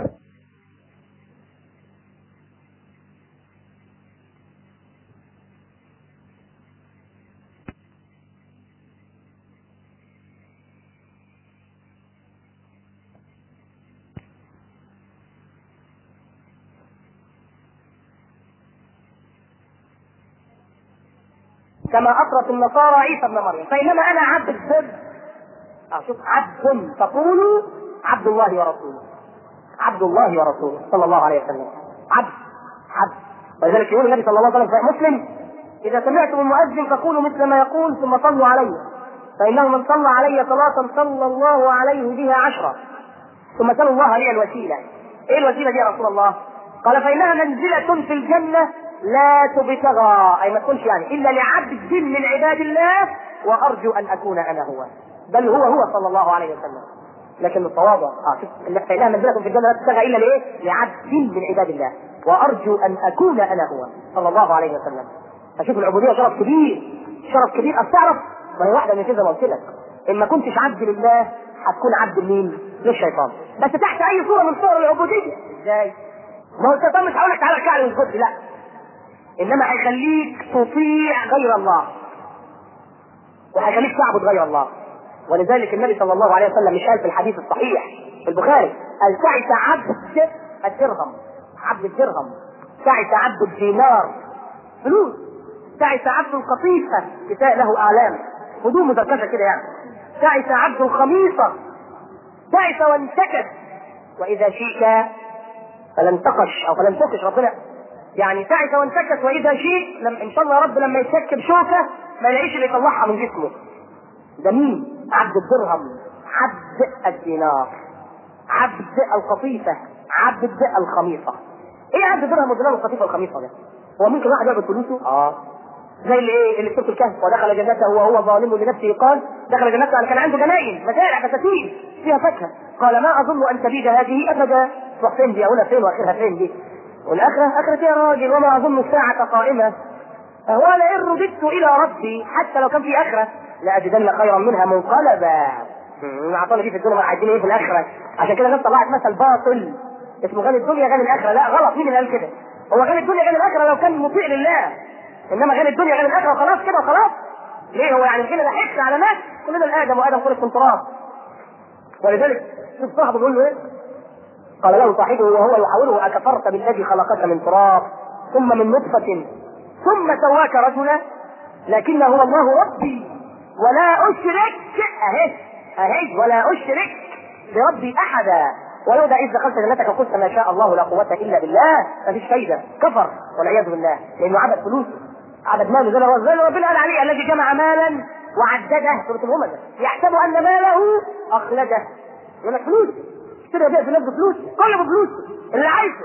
كما اطرت النصارى عيسى ابن مريم فانما انا عبد البر شوف عبد تقول عبد الله ورسوله عبد الله ورسوله صلى الله عليه وسلم عبد عبد ولذلك يقول النبي صلى الله عليه وسلم في مسلم اذا سمعتم المؤذن فقولوا مثل ما يقول ثم صلوا عليه فانه من صلى علي صلاه صلى الله عليه بها عشرا ثم سالوا الله لي الوسيله ايه الوسيله دي يا رسول الله قال فانها منزله في الجنه لا تبتغى اي ما تكونش يعني الا لعبد من عباد الله وارجو ان اكون انا هو بل هو هو صلى الله عليه وسلم لكن التواضع اه شوف فانها منزله في الجنه لا تبتغى الا لايه؟ لعبد من عباد الله وارجو ان اكون انا هو صلى الله عليه وسلم فشوف العبوديه شرف كبير شرف كبير اصل تعرف ما هي واحده من كده ما قلت لك ان ما كنتش عبد لله هتكون عبد لمين؟ للشيطان بس تحت اي صوره من صور العبوديه ازاي؟ ما هو الشيطان مش هقول لك تعالى اركع لي واسجد لا انما هيخليك تطيع غير الله وهيخليك تعبد غير الله ولذلك النبي صلى الله عليه وسلم مش قال في الحديث الصحيح في البخاري قال تعس عبد الدرهم عبد الدرهم تعس عبد الدينار فلوس تعس عبد القطيفه كتاء له اعلام هدوم مزكشه كده يعني تعس عبد الخميصه تعس وانتكس واذا شيك فلن تقش او فلن تقش ربنا يعني تعس وانتكس واذا شيء لم ان شاء الله يا رب لما يتشك بشوكه ما يلاقيش اللي يطلعها من جسمه ده مين؟ عبد الدرهم عبد الدينار عبد القطيفه عبد الخميصه ايه عبد الدرهم والدينار والقطيفه والخميصه ده؟ هو ممكن واحد يعبد فلوسه؟ اه زي اللي ايه اللي في سوره الكهف ودخل جنته وهو ظالم لنفسه قال دخل جنته يعني كان عنده جناين مزارع بساتين فيها فاكهه قال ما اظن ان تبيد هذه ابدا تروح فين دي اولها فين واخرها فين دي والآخرة آخرة يا راجل وما أظن الساعة قائمة فهو لئن رددت إلى ربي حتى لو كان في آخرة لأجدن خيرا منها منقلبا أعطانا دي في الدنيا عايزين إيه في الآخرة عشان كده الناس طلعت مثل باطل اسمه غني الدنيا غني الآخرة لا غلط مين اللي قال كده؟ هو غني الدنيا غني الآخرة لو كان مطيع لله إنما غني الدنيا غني الآخرة وخلاص كده وخلاص ليه هو يعني كده ده حس على ناس كلنا الآدم وآدم خلق من تراب ولذلك شوف صاحبه بيقول له إيه؟ قال له صاحبه وهو يحاوره أكفرت بالذي خلقك من تراب ثم من نطفة ثم سواك رجلا لكن هو الله ربي ولا أشرك أهي أهي ولا أشرك بربي أحدا ولولا إذ دخلت جنتك وقلت ما شاء الله لا قوة إلا بالله مفيش فايدة كفر والعياذ بالله لأنه عبد فلوس عبد ماله زي ما زي ما ربنا قال عليه الذي جمع مالا وعدده سورة الهمزة يحسب أن ماله أخلده يقول لك فلوس اشتري بيع في نفسه فلوس كله بفلوس اللي عايزه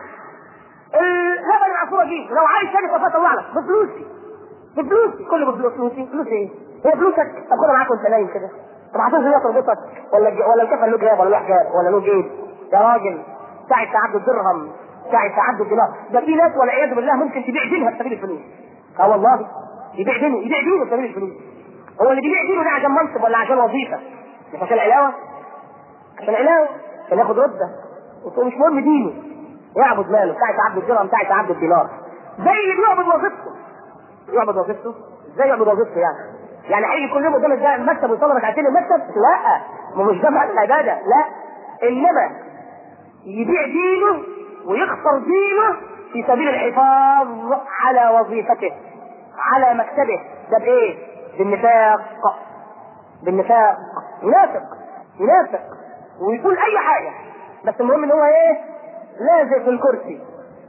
اللبن العصفور اجيب لو عايز تاني صفات اطلع لك بفلوسي بفلوسي كله بفلوس فلوسي فلوس ايه؟ هي فلوسك طب خدها معاك وانت نايم كده طب عشان هي تربطك ولا الج- ولا الكفن له جاب ولا له حجاب ولا له جيب يا راجل ساعة تعبد الدرهم ساعة تعبد الدينار ده في ناس والعياذ بالله ممكن تبيع دينها في سبيل الفلوس اه والله يبيع دينه يبيع دينه في سبيل الفلوس هو اللي بيبيع دينه ده عشان منصب ولا عشان وظيفة مش عشان علاوة عشان علاوة عشان ياخد رتبة وتقول مش مهم دينه يعبد ماله ساعة عبد الدرهم ساعة عبد الدينار زي اللي بيعبد وظيفته يعبد وظيفته ازاي يعبد وظيفته يعني يعني هيجي كل يوم قدام الد- المكتب ويصلي ركعتين المكتب لا ما مش ده معنى العباده لا انما يبيع دينه ويخسر دينه في سبيل الحفاظ على وظيفته على مكتبه ده بايه؟ بالنفاق بالنفاق ينافق ينافق ويقول اي حاجه بس المهم ان هو ايه؟ لازق في الكرسي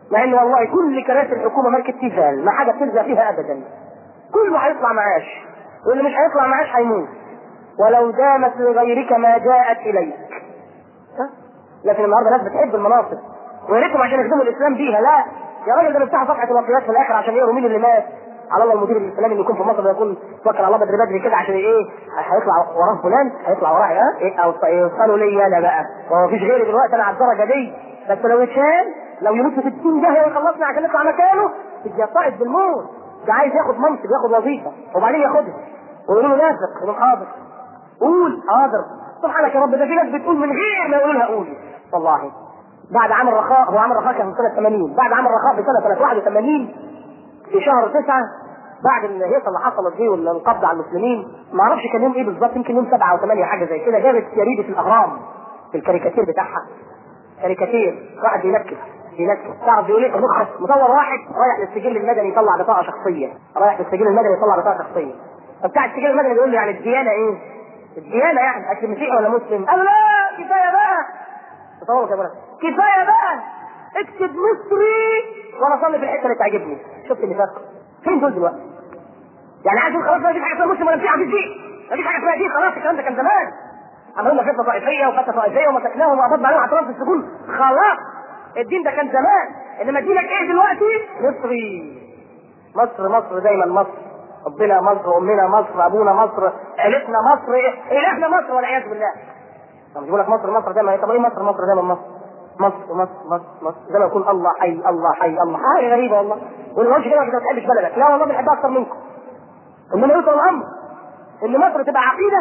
مع ان والله كل كراسي الحكومه ماركه تيفال ما حاجه بتلزق فيها ابدا كله هيطلع معاش واللي مش هيطلع معاش هيموت ولو دامت لغيرك ما جاءت اليك ها؟ لكن النهارده ناس بتحب المناصب ويا ريتهم عشان يخدموا الاسلام بيها لا يا راجل ده بيفتحوا صفحه الوفيات في الاخر عشان يقروا مين اللي مات على الله المدير الاسلامي اللي يكون في مصر يكون توكل على الله بدري بدري كده عشان ايه هيطلع وراه فلان هيطلع وراه ها إيه او يوصلوا لي انا بقى وهو مفيش غيري دلوقتي انا على الدرجه دي بس لو يتشال لو يموت في 60 جهه ويخلصنا عشان نطلع مكانه تبقى صائد بالموت ده عايز ياخد منصب ياخد وظيفه وبعدين ياخدها ويقولوا له نافق يقول حاضر قول حاضر سبحانك يا رب ده في ناس بتقول من غير ما يقولوا لها قولي والله بعد عام الرخاء هو عام الرخاء كان في سنه 80 بعد عام الرخاء في سنه 81 في شهر 9 بعد الهيصه اللي حصلت دي والقبض على المسلمين ما اعرفش كان يوم ايه بالظبط يمكن يوم 7 او 8 حاجه زي كده جابت جريده الاهرام في الكاريكاتير بتاعها كاريكاتير واحد بينكس بينكس تعرف بيقول ايه مخرج مصور واحد رايح للسجل المدني يطلع بطاقه شخصيه رايح للسجل المدني يطلع بطاقه شخصيه فبتاع السجل المدني بيقول له يعني الديانه ايه؟ الديانه يعني اكل مسيحي ولا مسلم؟ قال له لا كفايه بقى تصوروا كده كفايه بقى اكتب مصري وانا اصلي في الحته اللي تعجبني شفت النفاق فين دول دلوقتي؟ يعني عايز خلاص ما فيش حاجه اسمها مسلم ولا مسيحي مفيش دين مفيش حاجه اسمها دين خلاص الكلام ده كان زمان عملوا لنا فتنه طائفيه وفتنه طائفيه ومسكناهم وقبضنا عليهم اعتراف في السجون خلاص الدين ده كان زمان انما دينك ايه دلوقتي؟ مصري مصر مصر دايما مصر ربنا مصر امنا مصر ابونا مصر عيلتنا مصر الهنا مصر والعياذ بالله طب يقول لك مصر مصر دايما طب ايه مصر مصر دايما مصر مصر مصر مصر مصر زي ما يكون الله حي الله حي الله حاجه غريبه والله واللي ما كده ما بتحبش بلدك لا والله بنحبها اكتر منكم انما يوصل الامر ان مصر تبقى عقيده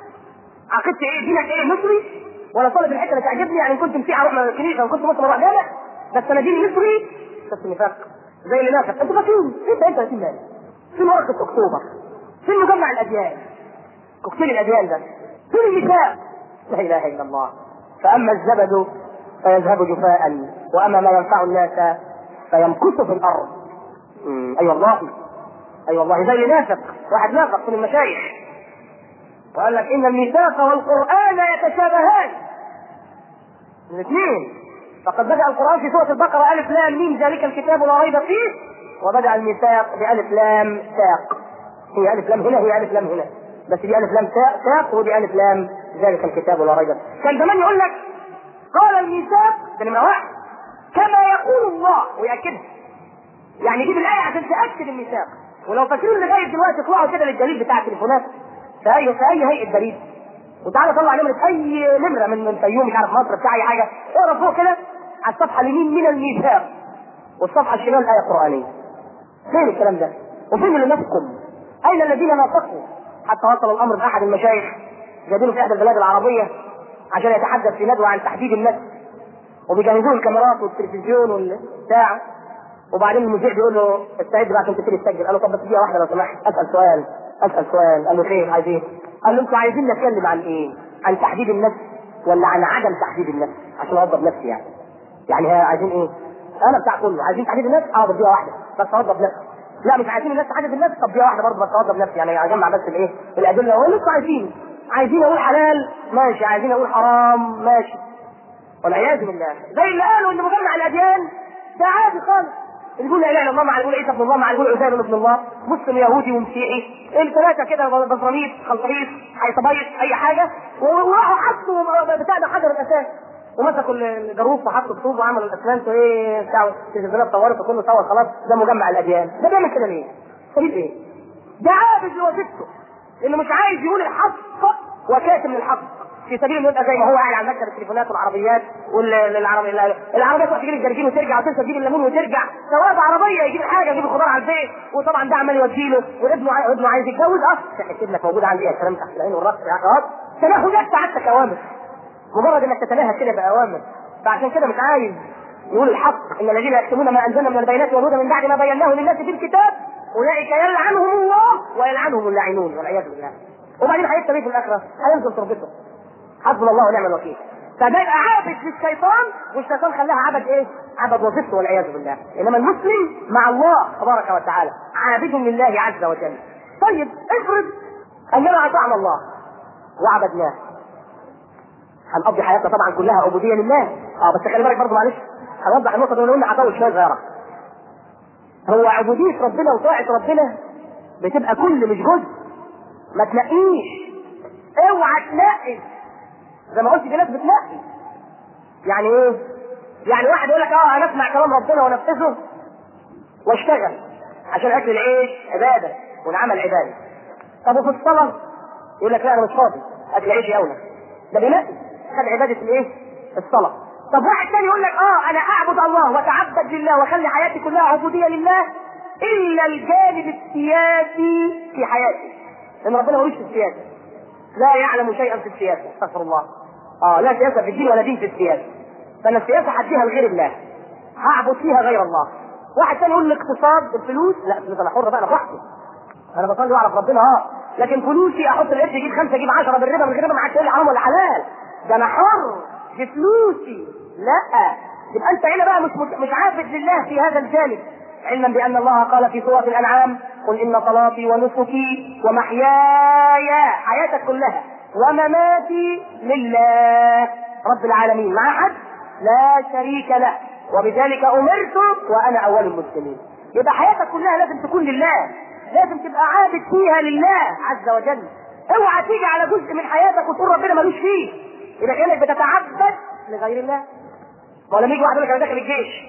عقيدتي ايه دينك ايه مصري ولا طالب الحته اللي تعجبني يعني كنت مسيحي اروح الكنيسه وكنت مسلم اروح جامع بس انا ديني مصري بس نفاق زي اللي نافق انتوا فاكرين انت انت يا مالك فين ورقه اكتوبر فين مجمع الاديان كوكتيل الاديان ده فين الميثاق لا اله الا الله فاما الزبد فيذهب جفاء واما ما ينفع الناس فيمكث في الارض اي أيوة والله اي أيوة والله زي نافق واحد نافق من المشايخ وقال لك ان الميثاق والقران يتشابهان الاثنين فقد بدا القران في سوره البقره الف لام ميم ذلك الكتاب لا ريب فيه وبدا الميثاق بالف لام ساق هي الف لام هنا هي الف لام هنا بس دي الف لام ساق ودي الف لام ذلك الكتاب لا ريب فيه كان زمان يقول لك قال الميثاق ده نمره واحد كما يقول الله ويأكدها يعني جيب الآية عشان تأكد الميثاق ولو فاكرين لغاية دلوقتي اطلعوا كده للدليل بتاع التليفونات في أي في أي هيئة بريد وتعالى طلع نمرة أي نمرة من من فيوم مش عارف مصر بتاع أي حاجة اقرا فوق كده على الصفحة اليمين من الميثاق والصفحة الشمال آية قرآنية فين الكلام ده؟ وفين اللي نفقم؟ أين الذين نافقوا؟ حتى وصل الأمر بأحد المشايخ جايبينه في إحدى البلاد العربية عشان يتحدث في ندوة عن تحديد النفس وبيجهزوا الكاميرات والتلفزيون والبتاع وبعدين المذيع بيقول له استعد بقى عشان تبتدي تسجل قال له طب بس دقيقه واحده لو سمحت اسال سؤال اسال سؤال قال له خير عايز ايه؟ قال له انتوا عايزين نتكلم عن ايه؟ عن تحديد النفس ولا عن عدم تحديد النفس عشان اوضب نفسي يعني يعني ها عايزين ايه؟ انا بتاع كله عايزين تحديد النفس اه دقيقه واحده بس اوضب نفسي لا مش عايزين الناس تحدد النفس طب دقيقه واحده برضه بس اوضب نفسي يعني اجمع بس الايه؟ الادله هو اللي انتوا عايزينه عايزين اقول حلال ماشي عايزين اقول حرام ماشي والعياذ بالله زي اللي قالوا ان مجمع الاديان ده عادي خالص اللي يقول لا اله الا الله مع يقول عيسى ابن الله مع يقول عزير ابن الله مسلم يهودي ومسيحي الثلاثه كده بزراميط خلطبيط هيطبيط اي حاجه وراحوا حطوا بتاع ده حجر الاساس ومسكوا الجاروف وحطوا الطوب وعملوا الاسمنت وايه بتاع التلفزيونات طورت وكله صور خلاص ده مجمع الاديان ده بيعمل كده ليه؟ سبيل ايه؟ ده عابد لوظيفته انه مش عايز يقول الحق وكاتم للحق في سبيل انه يبقى زي ما هو قاعد على مكتب التليفونات والعربيات والعربية العربية تروح تجيب الجرجين وترجع وتنسى تجيب الليمون وترجع سواء بعربية يجيب حاجة يجيب الخضار على البيت وطبعا ده عمال يودي له وابنه عايز ابنه عايز يتجوز اه تحس ابنك موجود عندي يا سلام تحت العين والراس اه تنهدات سعادتك اوامر مجرد انك تتناهى كده باوامر فعشان كده مش عايز يقول الحق ان الذين يكتمون ما انزلنا من البينات والهدى من بعد ما بيناه للناس في الكتاب اولئك يلعنهم الله ويلعنهم اللاعنون والعياذ بالله وبعدين هيكتب ايه في الاخره؟ هينزل تربته حسبنا الله ونعم الوكيل فده يبقى عابد للشيطان والشيطان خلاها عبد ايه؟ عبد وظيفته والعياذ بالله انما المسلم مع الله تبارك وتعالى عابد لله عز وجل طيب افرض اننا اطعنا الله وعبدناه هنقضي حياتنا طبعا كلها عبوديه لله اه بس خلي بالك برضه معلش هوضح النقطه دي ونقول هطول شويه صغيره هو عبوديه ربنا وطاعه ربنا بتبقى كل مش جزء ما تنقيش اوعى تنقي زي ما قلت في ناس بتنقي يعني ايه؟ يعني واحد يقول لك اه انا اسمع كلام ربنا وانفذه واشتغل عشان اكل العيش عباده والعمل عباده طب وفي الصلاه يقول لك لا انا مش فاضي اكل عيشي اولى ده بينقي خد عباده الايه؟ الصلاه طب واحد تاني يقول لك اه انا اعبد الله واتعبد لله واخلي حياتي كلها عبوديه لله الا الجانب السياسي في حياتي لان ربنا ملوش في السياسه لا يعلم شيئا في السياسه استغفر الله اه لا سياسه في الدين ولا دين في السياسه فانا السياسه هديها لغير الله هعبد فيها غير الله واحد تاني يقول الاقتصاد الفلوس لا الفلوس انا حر بقى انا براحتي انا بصلي واعرف ربنا اه لكن فلوسي احط القرش يجيب خمسه يجيب 10 بالربا من غير ما حدش يقول لي حرام ولا حلال ده انا حر دي فلوسي لا يبقى انت هنا بقى مش مش عابد لله في هذا الجانب علما بان الله قال في سوره الانعام قل ان صلاتي ونسكي ومحياي حياتك كلها ومماتي لله رب العالمين مع حد لا شريك له وبذلك امرت وانا اول المسلمين يبقى حياتك كلها لازم تكون لله لازم تبقى عابد فيها لله عز وجل اوعى تيجي على جزء من حياتك وتقول ربنا ملوش فيه يبقى كانك بتتعبد لغير الله ولا يجي واحد يقول لك انا داخل الجيش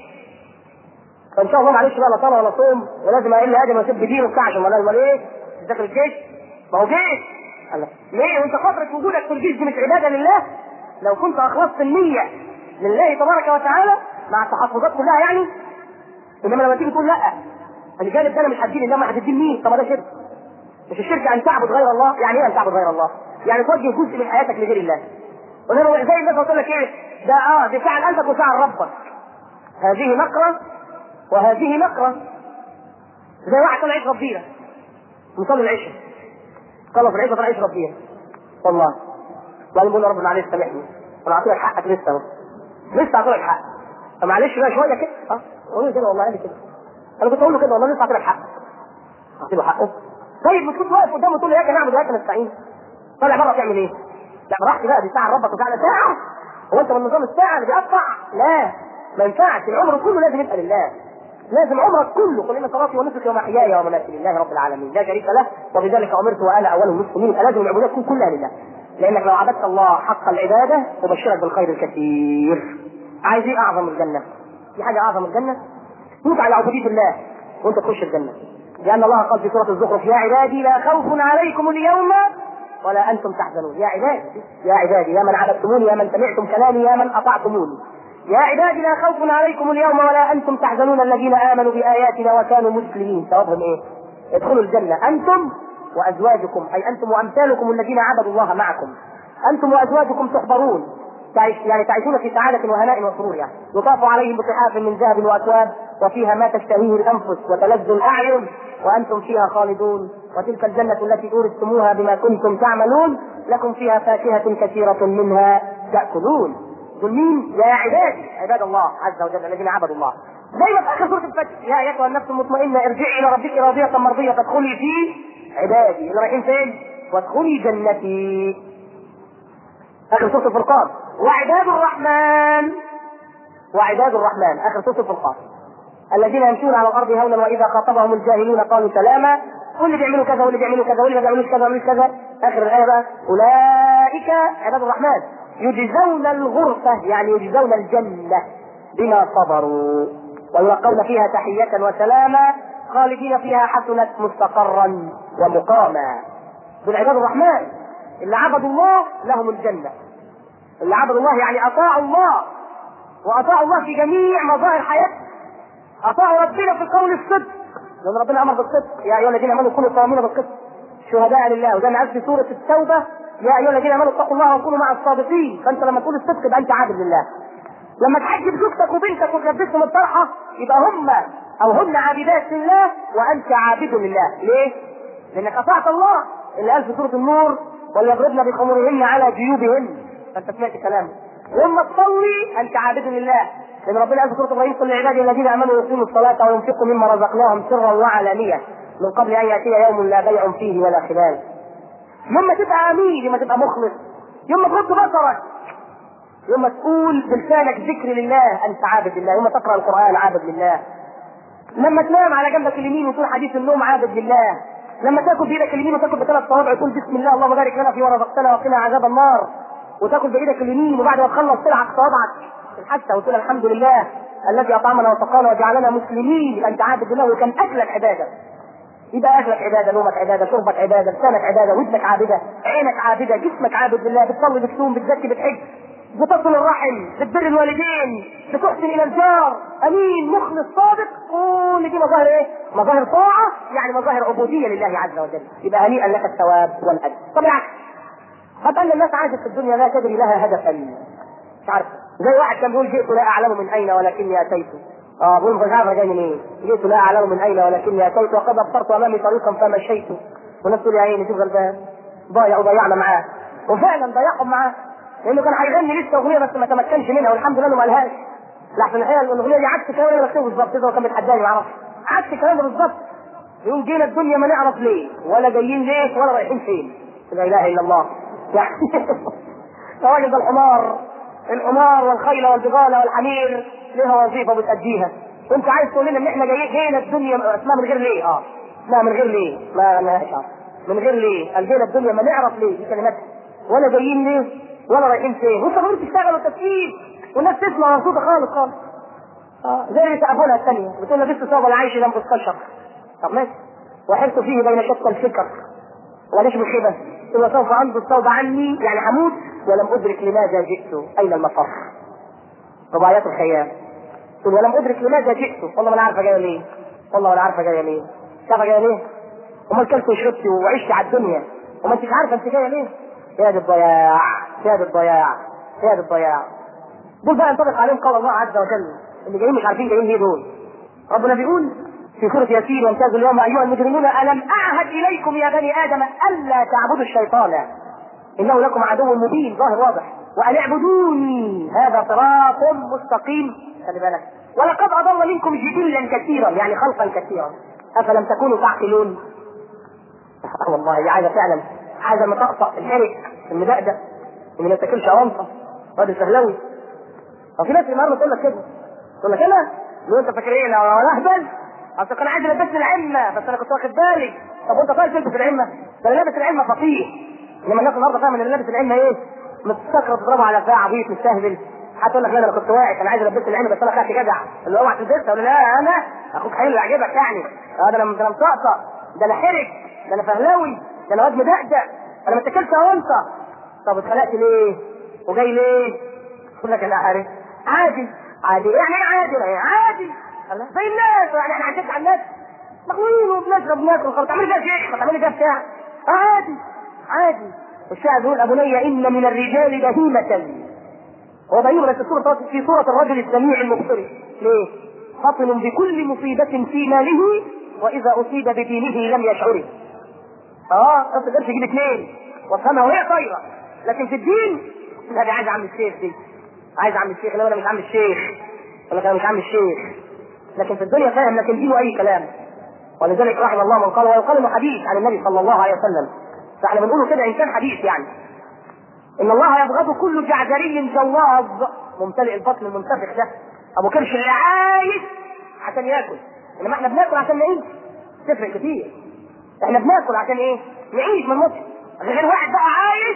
فان شاء الله معلش بقى لا صلاه ولا صوم ولازم اقل ادم واسيب دينه بتاع عشان ولا امال ايه؟ مش داخل الجيش؟ ما هو جيش الله ليه وانت فتره وجودك في الجيش دي مش عباده لله؟ لو كنت اخلصت النيه لله تبارك وتعالى مع التحفظات كلها يعني انما لما تيجي تقول لا الجانب ده انا مش هدين الله ما هتدين مين؟ طب ما ده شرك مش الشرك ان تعبد غير الله يعني ايه ان تعبد غير الله؟ يعني توجه جزء من حياتك لغير الله وانما زي الناس قلت لك ايه؟ ده اه دي فعل قلبك وفعل ربك هذه نقره وهذه نقرة زي واحد طلع يشرب بيرة مصلي العشاء خلص العشاء طلع يشرب بيرة والله وبعدين بيقول له رب معلش سامحني انا اعطيك حقك لسه اهو لسه اعطيك حق فمعلش بقى شويه كده اه قول له كده والله قال لي كده انا كنت اقول له كده والله لسه اعطيك حقك اعطي له حقه طيب مش كنت واقف قدامه تقول له اياك نعبد واياك نستعين طالع بره تعمل ايه؟ لا براحتي بقى دي ساعه ربك وساعه ساعه هو انت من نظام الساعه اللي بيقطع لا ما ينفعش العمر كله لازم يبقى لله لازم عمرك كله قل ان صلاتي ونسكي ومحياي ومماتي لله رب العالمين لا شريك له وبذلك امرت وانا اول المسلمين فلازم العبوديه تكون كلها لله لانك لو عبدت الله حق العباده ابشرك بالخير الكثير عايز ايه اعظم الجنه في حاجه اعظم الجنه تموت على عبوديه الله وانت تخش الجنه لان الله قال في سوره الزخرف يا عبادي لا خوف عليكم اليوم ولا انتم تحزنون يا عبادي يا عبادي يا من عبدتموني يا من سمعتم كلامي يا من اطعتموني يا عبادي لا خوف عليكم اليوم ولا انتم تحزنون الذين امنوا باياتنا وكانوا مسلمين ثوابهم ايه؟ ادخلوا الجنه انتم وازواجكم اي انتم وامثالكم الذين عبدوا الله معكم انتم وازواجكم تحضرون تعيش يعني تعيشون في سعادة وهناء وسرور يعني يطاف عليهم بصحاف من ذهب وأكواب وفيها ما تشتهيه الأنفس وتلذ الأعين وأنتم فيها خالدون وتلك الجنة التي أورثتموها بما كنتم تعملون لكم فيها فاكهة كثيرة منها تأكلون دول مين؟ يا عبادي عباد الله عز وجل الذين عبدوا الله زي ما في اخر سوره الفتح يا ايتها النفس المطمئنه ارجعي الى ربك راضيه مرضيه فادخلي في عبادي اللي رايحين فين؟ وادخلي جنتي اخر سوره الفرقان وعباد الرحمن وعباد الرحمن اخر سوره الفرقان الذين يمشون على الارض هونا واذا خاطبهم الجاهلون قالوا سلاما واللي بيعملوا كذا واللي بيعملوا كذا واللي ما بيعملوش كذا ويعملوش كذا اخر الايه بقى اولئك عباد الرحمن يجزون الغرفة يعني يجزون الجنة بما صبروا ويلقون فيها تحية وسلاما خالدين فيها حسنت مستقرا ومقاما دول عباد الرحمن اللي عبدوا الله لهم الجنة اللي عبدوا الله يعني أطاعوا الله وأطاعوا الله في جميع مظاهر حياتهم أطاعوا ربنا في قول الصدق لأن ربنا أمر بالصدق يا أيها الذين آمنوا كونوا قوامين بالقسط شهداء لله وده أنا في سورة التوبة يا ايها الذين امنوا اتقوا الله وكونوا مع الصادقين فانت لما تقول الصدق يبقى انت عابد لله لما تحجب زوجتك وبنتك وتلبسهم الطرحه يبقى هم او هن عابدات لله وانت عابد لله ليه؟ لانك اطعت الله اللي قال في سوره النور وليضربن بخمورهن على جيوبهن فانت سمعت كلامه ولما تصلي انت عابد لله لان ربنا قال في سوره ابراهيم قل لعبادي الذين امنوا يقيموا الصلاه وينفقوا مما رزقناهم سرا وعلانيه من قبل ان ياتي يوم لا بيع فيه ولا خلال يوم ما تبقى امين يوم ما تبقى مخلص يوم ما تغض بصرك يوم ما تقول بلسانك ذكر لله انت عابد لله يوم ما تقرا القران عابد لله لما تنام على جنبك اليمين وتقول حديث النوم عابد لله لما تاكل بايدك اليمين وتاكل بثلاث صوابع وتقول بسم الله اللهم بارك لنا فيما رزقتنا وقنا عذاب النار وتاكل بايدك اليمين وبعد ما تخلص تلعق صوابعك حتى وتقول الحمد لله الذي اطعمنا وسقانا وجعلنا مسلمين انت عابد لله وكان اكلك عباده يبقى اكلك عباده نومك عباده شربك عباده لسانك عباده ودنك عابده عينك عابده جسمك عابد لله بتصلي بتصوم بتزكي بتحج بتصل الرحم بتبر الوالدين بتحسن الى الجار امين مخلص صادق كل دي مظاهر ايه؟ مظاهر طاعه يعني مظاهر عبوديه لله عز وجل يبقى هنيئا لك الثواب والاجر طب العكس هب ان الناس عاشت في الدنيا لا تدري لها هدفا مش عارف زي واحد كان بيقول جئت لا اعلم من اين ولكني اتيت اه بقول مش عارف جاي منين جئت لا اعلم من اين ولكني اتيت وقد ابصرت امامي طريقا فمشيت والناس تقول يا عيني شوف غلبان ضايع وضيعنا معاه وفعلا ضيعهم معاه لانه كان هيغني لسه اغنيه بس ما تمكنش منها والحمد لله انه ما قالهاش لحسن الحقيقه الاغنيه دي عكس الكلام اللي بكتبه بالظبط كده وكان بيتحداني ما اعرفش عكس الكلام ده بالظبط يقول جينا الدنيا ما نعرف ليه ولا جايين ليه ولا رايحين فين لا اله الا الله يعني الراجل ده الحمار الحمار والخيل والبغال والحمير لها وظيفه بتأديها وانت عايز تقول لنا ان احنا جايين جينا الدنيا اسمها من غير ليه اه اسمها من غير ليه ما لهاش من غير ليه قال جينا الدنيا ما نعرف ليه دي كلمات ولا جايين ليه ولا رايحين فين وانت عمال تشتغل وتفكير والناس تسمع مبسوطه خالص خالص اه زي اللي تقابلها الثانيه بتقول لبست ثوب العيش لم استشر طب ماشي وحرت فيه بين شق الفكر وليش بخيبه ثم سوف انظر الثوب عني يعني هموت ولم ادرك لماذا جئت اين المفر رباعيات الخيال تقول ولم ادرك لماذا جئت والله ما انا عارفه جايه ليه والله ما انا عارفه جايه ليه عارفه جايه ليه امال كلت وشربت وعشت على الدنيا وما انتش عارفه انت جايه ليه يا دي الضياع يا دي الضياع يا دي الضياع دول بقى ينطبق عليهم قول الله عز وجل اللي جايين مش عارفين جايين ليه دول ربنا بيقول في سورة ياسين وامتازوا اليوم أيها المجرمون ألم أعهد إليكم يا بني آدم ألا تعبدوا الشيطان إنه لكم عدو مبين ظاهر واضح وأن اعبدوني هذا صراط مستقيم خلي بالك ولقد أضل منكم جبلا كثيرا يعني خلقا كثيرا أفلم تكونوا تعقلون والله هي عايزة فعلا عايزة مطقطق الحرق المدقدق اللي ما تاكلش أرنطة راجل سهلوي وفي ناس النهارده تقول لك كده تقول لك انا لو انت فاكر ايه لو انا اهبل اصل كان عايز البسني العمه بس انا كنت واخد بالي طب وانت طالع تلبس العمه ده اللي لابس العمه فقيه انما الناس النهارده فاهم ان اللي لابس العمه ايه متسكر تضربه على فاع عبيط مستهبل هتقول لك لا انا كنت واعي كان عايز البس العمه بس انا خدت جدع اللي هو اوعى تلبسها ولا لا انا اخوك حلو يعجبك يعني اه ده انا ده انا مطقطق ده انا حرج ده انا فهلاوي ده انا واد مدقدق انا ما اتكلش انت طب اتخلقت ليه؟ وجاي ليه؟ يقول لك انا عارف عادي عادي يعني ايه عادي يعني عادي الله زي الناس يعني احنا عايشين على الناس مخلوقين وبنشرب وناكل خلاص تعملي فيها شيخ ما تعملي فيها بتاع عادي عادي الشاعر بيقول ابني ان من الرجال بهيمة هو بهيمة في صورة في صورة الرجل السميع المبصر ليه؟ فطن بكل مصيبة في ماله وإذا أصيب بدينه لم يشعره. اه ما تقدرش تجيب اثنين وافهمها وهي طايرة لكن في الدين لا دي عايز عم الشيخ دي عايز عم الشيخ لو انا مش عم الشيخ ولا انا مش عم الشيخ لكن في الدنيا فاهم لكن دينه اي كلام ولذلك رحم الله من قال ويقال انه حديث عن النبي صلى الله عليه وسلم فاحنا بنقوله كده ان كان حديث يعني ان الله يبغض كل جعجري جواظ ممتلئ البطن المنتفخ ده ابو كرش اللي عايز عشان ياكل انما احنا بناكل عشان نعيش تفرق كتير احنا بناكل عشان ايه؟ نعيش ما نموتش غير واحد بقى عايش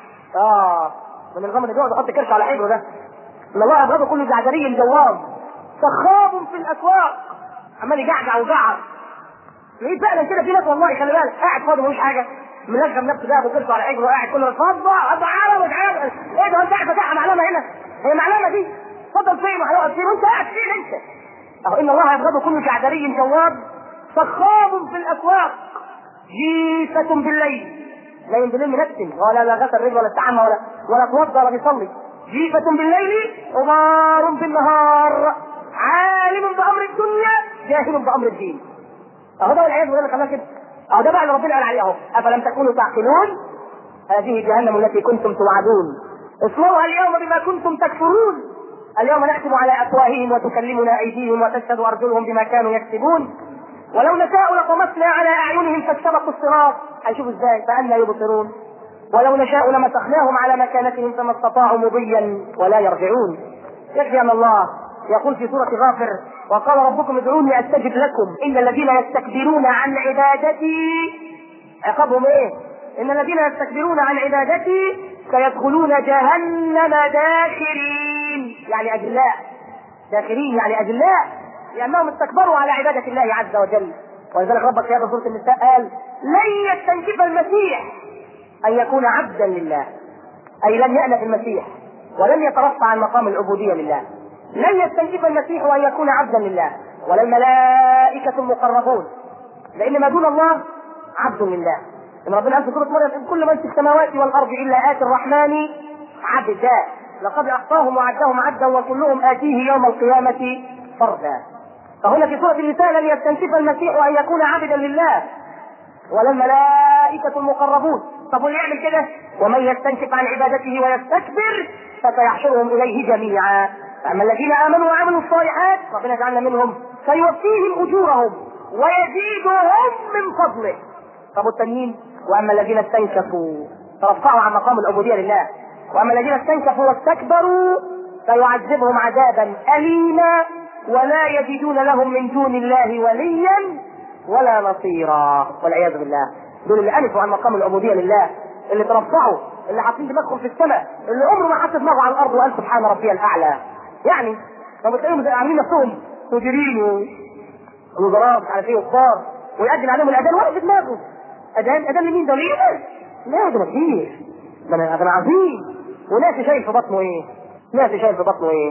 اه من النظام اللي بيقعد يحط كرش على حجره ده ان الله يبغض كل جعجري جواب سخاب في الاسواق عمال يجعجع وجعر لقيت فعلا كده في ناس والله خلي بالك قاعد فاضي ملوش حاجه منغم نفسه ده ابو كرسي على حجره وقاعد كله اتفضل ابو عالم مش عارف ايه ده انت قاعد فاتحها معلمه هنا هي معلمه دي اتفضل فين وهيقعد فين وانت قاعد فين انت اهو ان الله يبغض كل جعجري جواب سخاب في الاسواق جيفة بالليل لا بالليل منتن ولا لا غسل رجل ولا استحمى ولا ولا توضى ولا بيصلي جيفة بالليل غبار بالنهار عالم بأمر الدنيا جاهل بأمر الدين اهو ده والعياذ بالله خلاص كده اهو ده بقى اللي ربنا قال عليه اهو افلم تكونوا تعقلون هذه جهنم التي كنتم توعدون اصلوها اليوم بما كنتم تكفرون اليوم نختم على افواههم وتكلمنا ايديهم وتشهد ارجلهم بما كانوا يكسبون ولو نشاء لطمسنا على اعينهم فاستبقوا الصراط هيشوفوا ازاي فانا يبصرون ولو نشاء لمسخناهم على مكانتهم فما استطاعوا مضيا ولا يرجعون يكفي ان الله يقول في سورة غافر وقال ربكم ادعوني استجب لكم ان الذين يستكبرون عن عبادتي عقابهم ايه؟ ان الذين يستكبرون عن عبادتي سيدخلون جهنم داخرين يعني اجلاء داخرين يعني اجلاء لانهم استكبروا على عبادة الله عز وجل ولذلك ربك في هذا سورة النساء قال لن يستنكف المسيح ان يكون عبدا لله اي لم يأنف المسيح ولم يترفع عن مقام العبودية لله لن يستنكف المسيح ان يكون عبدا لله ولا الملائكة المقربون لان ما دون الله عبد لله ان ربنا قال في سوره مريم كل من في السماوات والارض الا اتي الرحمن عبدا لقد احصاهم وعدهم عدا وكلهم اتيه يوم القيامه فردا فهنا في سوره النساء لن يستنكف المسيح ان يكون عبدا لله ولا الملائكة المقربون طب واللي يعمل كده ومن يستنكف عن عبادته ويستكبر فسيحشرهم إليه جميعا أما الذين آمنوا وعملوا الصالحات ربنا يجعلنا منهم سيوفيهم أجورهم ويزيدهم من فضله طب التانيين واما الذين استنكفوا ترفعوا عن مقام العبوديه لله واما الذين استنكفوا واستكبروا فيعذبهم عذابا اليما ولا يجدون لهم من دون الله وليا ولا نصيرا والعياذ بالله دول اللي انفوا عن مقام العبوديه لله اللي ترفعوا اللي حاطين دماغهم في السماء اللي عمره ما حط دماغه على الارض وقال سبحان ربي الاعلى يعني لما تلاقيهم عاملين نفسهم مديرين ووزراء مش عارف ايه وكبار ويأذن عليهم الاذان ولا في دماغه اذان اذان لمين ده ليه؟ لا ده كتير ده انا اذان عظيم وناس شايل في بطنه ايه؟ ناس شايل في بطنه ايه؟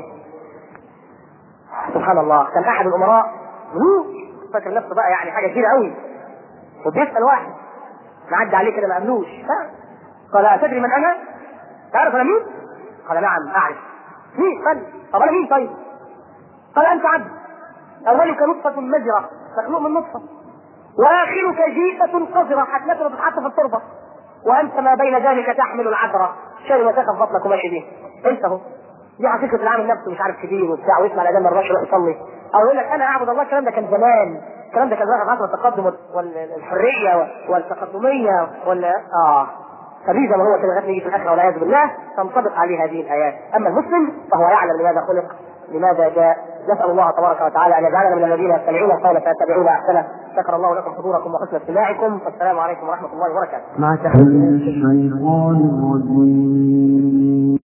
سبحان الله كان احد الامراء ملوك فاكر نفسه بقى يعني حاجه كبيره قوي وبيسال واحد معدي عليه كده ما قابلوش قال اتدري من انا؟ تعرف انا مين؟ قال نعم اعرف مين؟ قال طب انا مين طيب؟ قال انت عبد اولك نطفه مجرى مخلوق من نطفه واخرك جيفة قذرة هتلاقي بتتحط في التربة وانت ما بين ذلك تحمل العذرة شايل وثاقة في بطنك وماشي بيه انت اهو دي حقيقة العامل نفسه مش عارف كبير وبتاع ويسمع الاذان ما يروحش يروح يصلي او يقول لك انا اعبد الله الكلام ده كان زمان الكلام ده كان في عصر التقدم والحرية والتقدمية ولا اه فدي زي ما هو كده لغايه يجي في الاخره والعياذ بالله تنطبق عليه هذه الايات اما المسلم فهو يعلم لماذا خلق لماذا جاء نسال الله تبارك وتعالى ان يجعلنا من الذين يستمعون القول فيتبعون احسنه شكر الله لكم حضوركم وحسن استماعكم والسلام عليكم ورحمه الله وبركاته مع تحية الشيطان الرجيم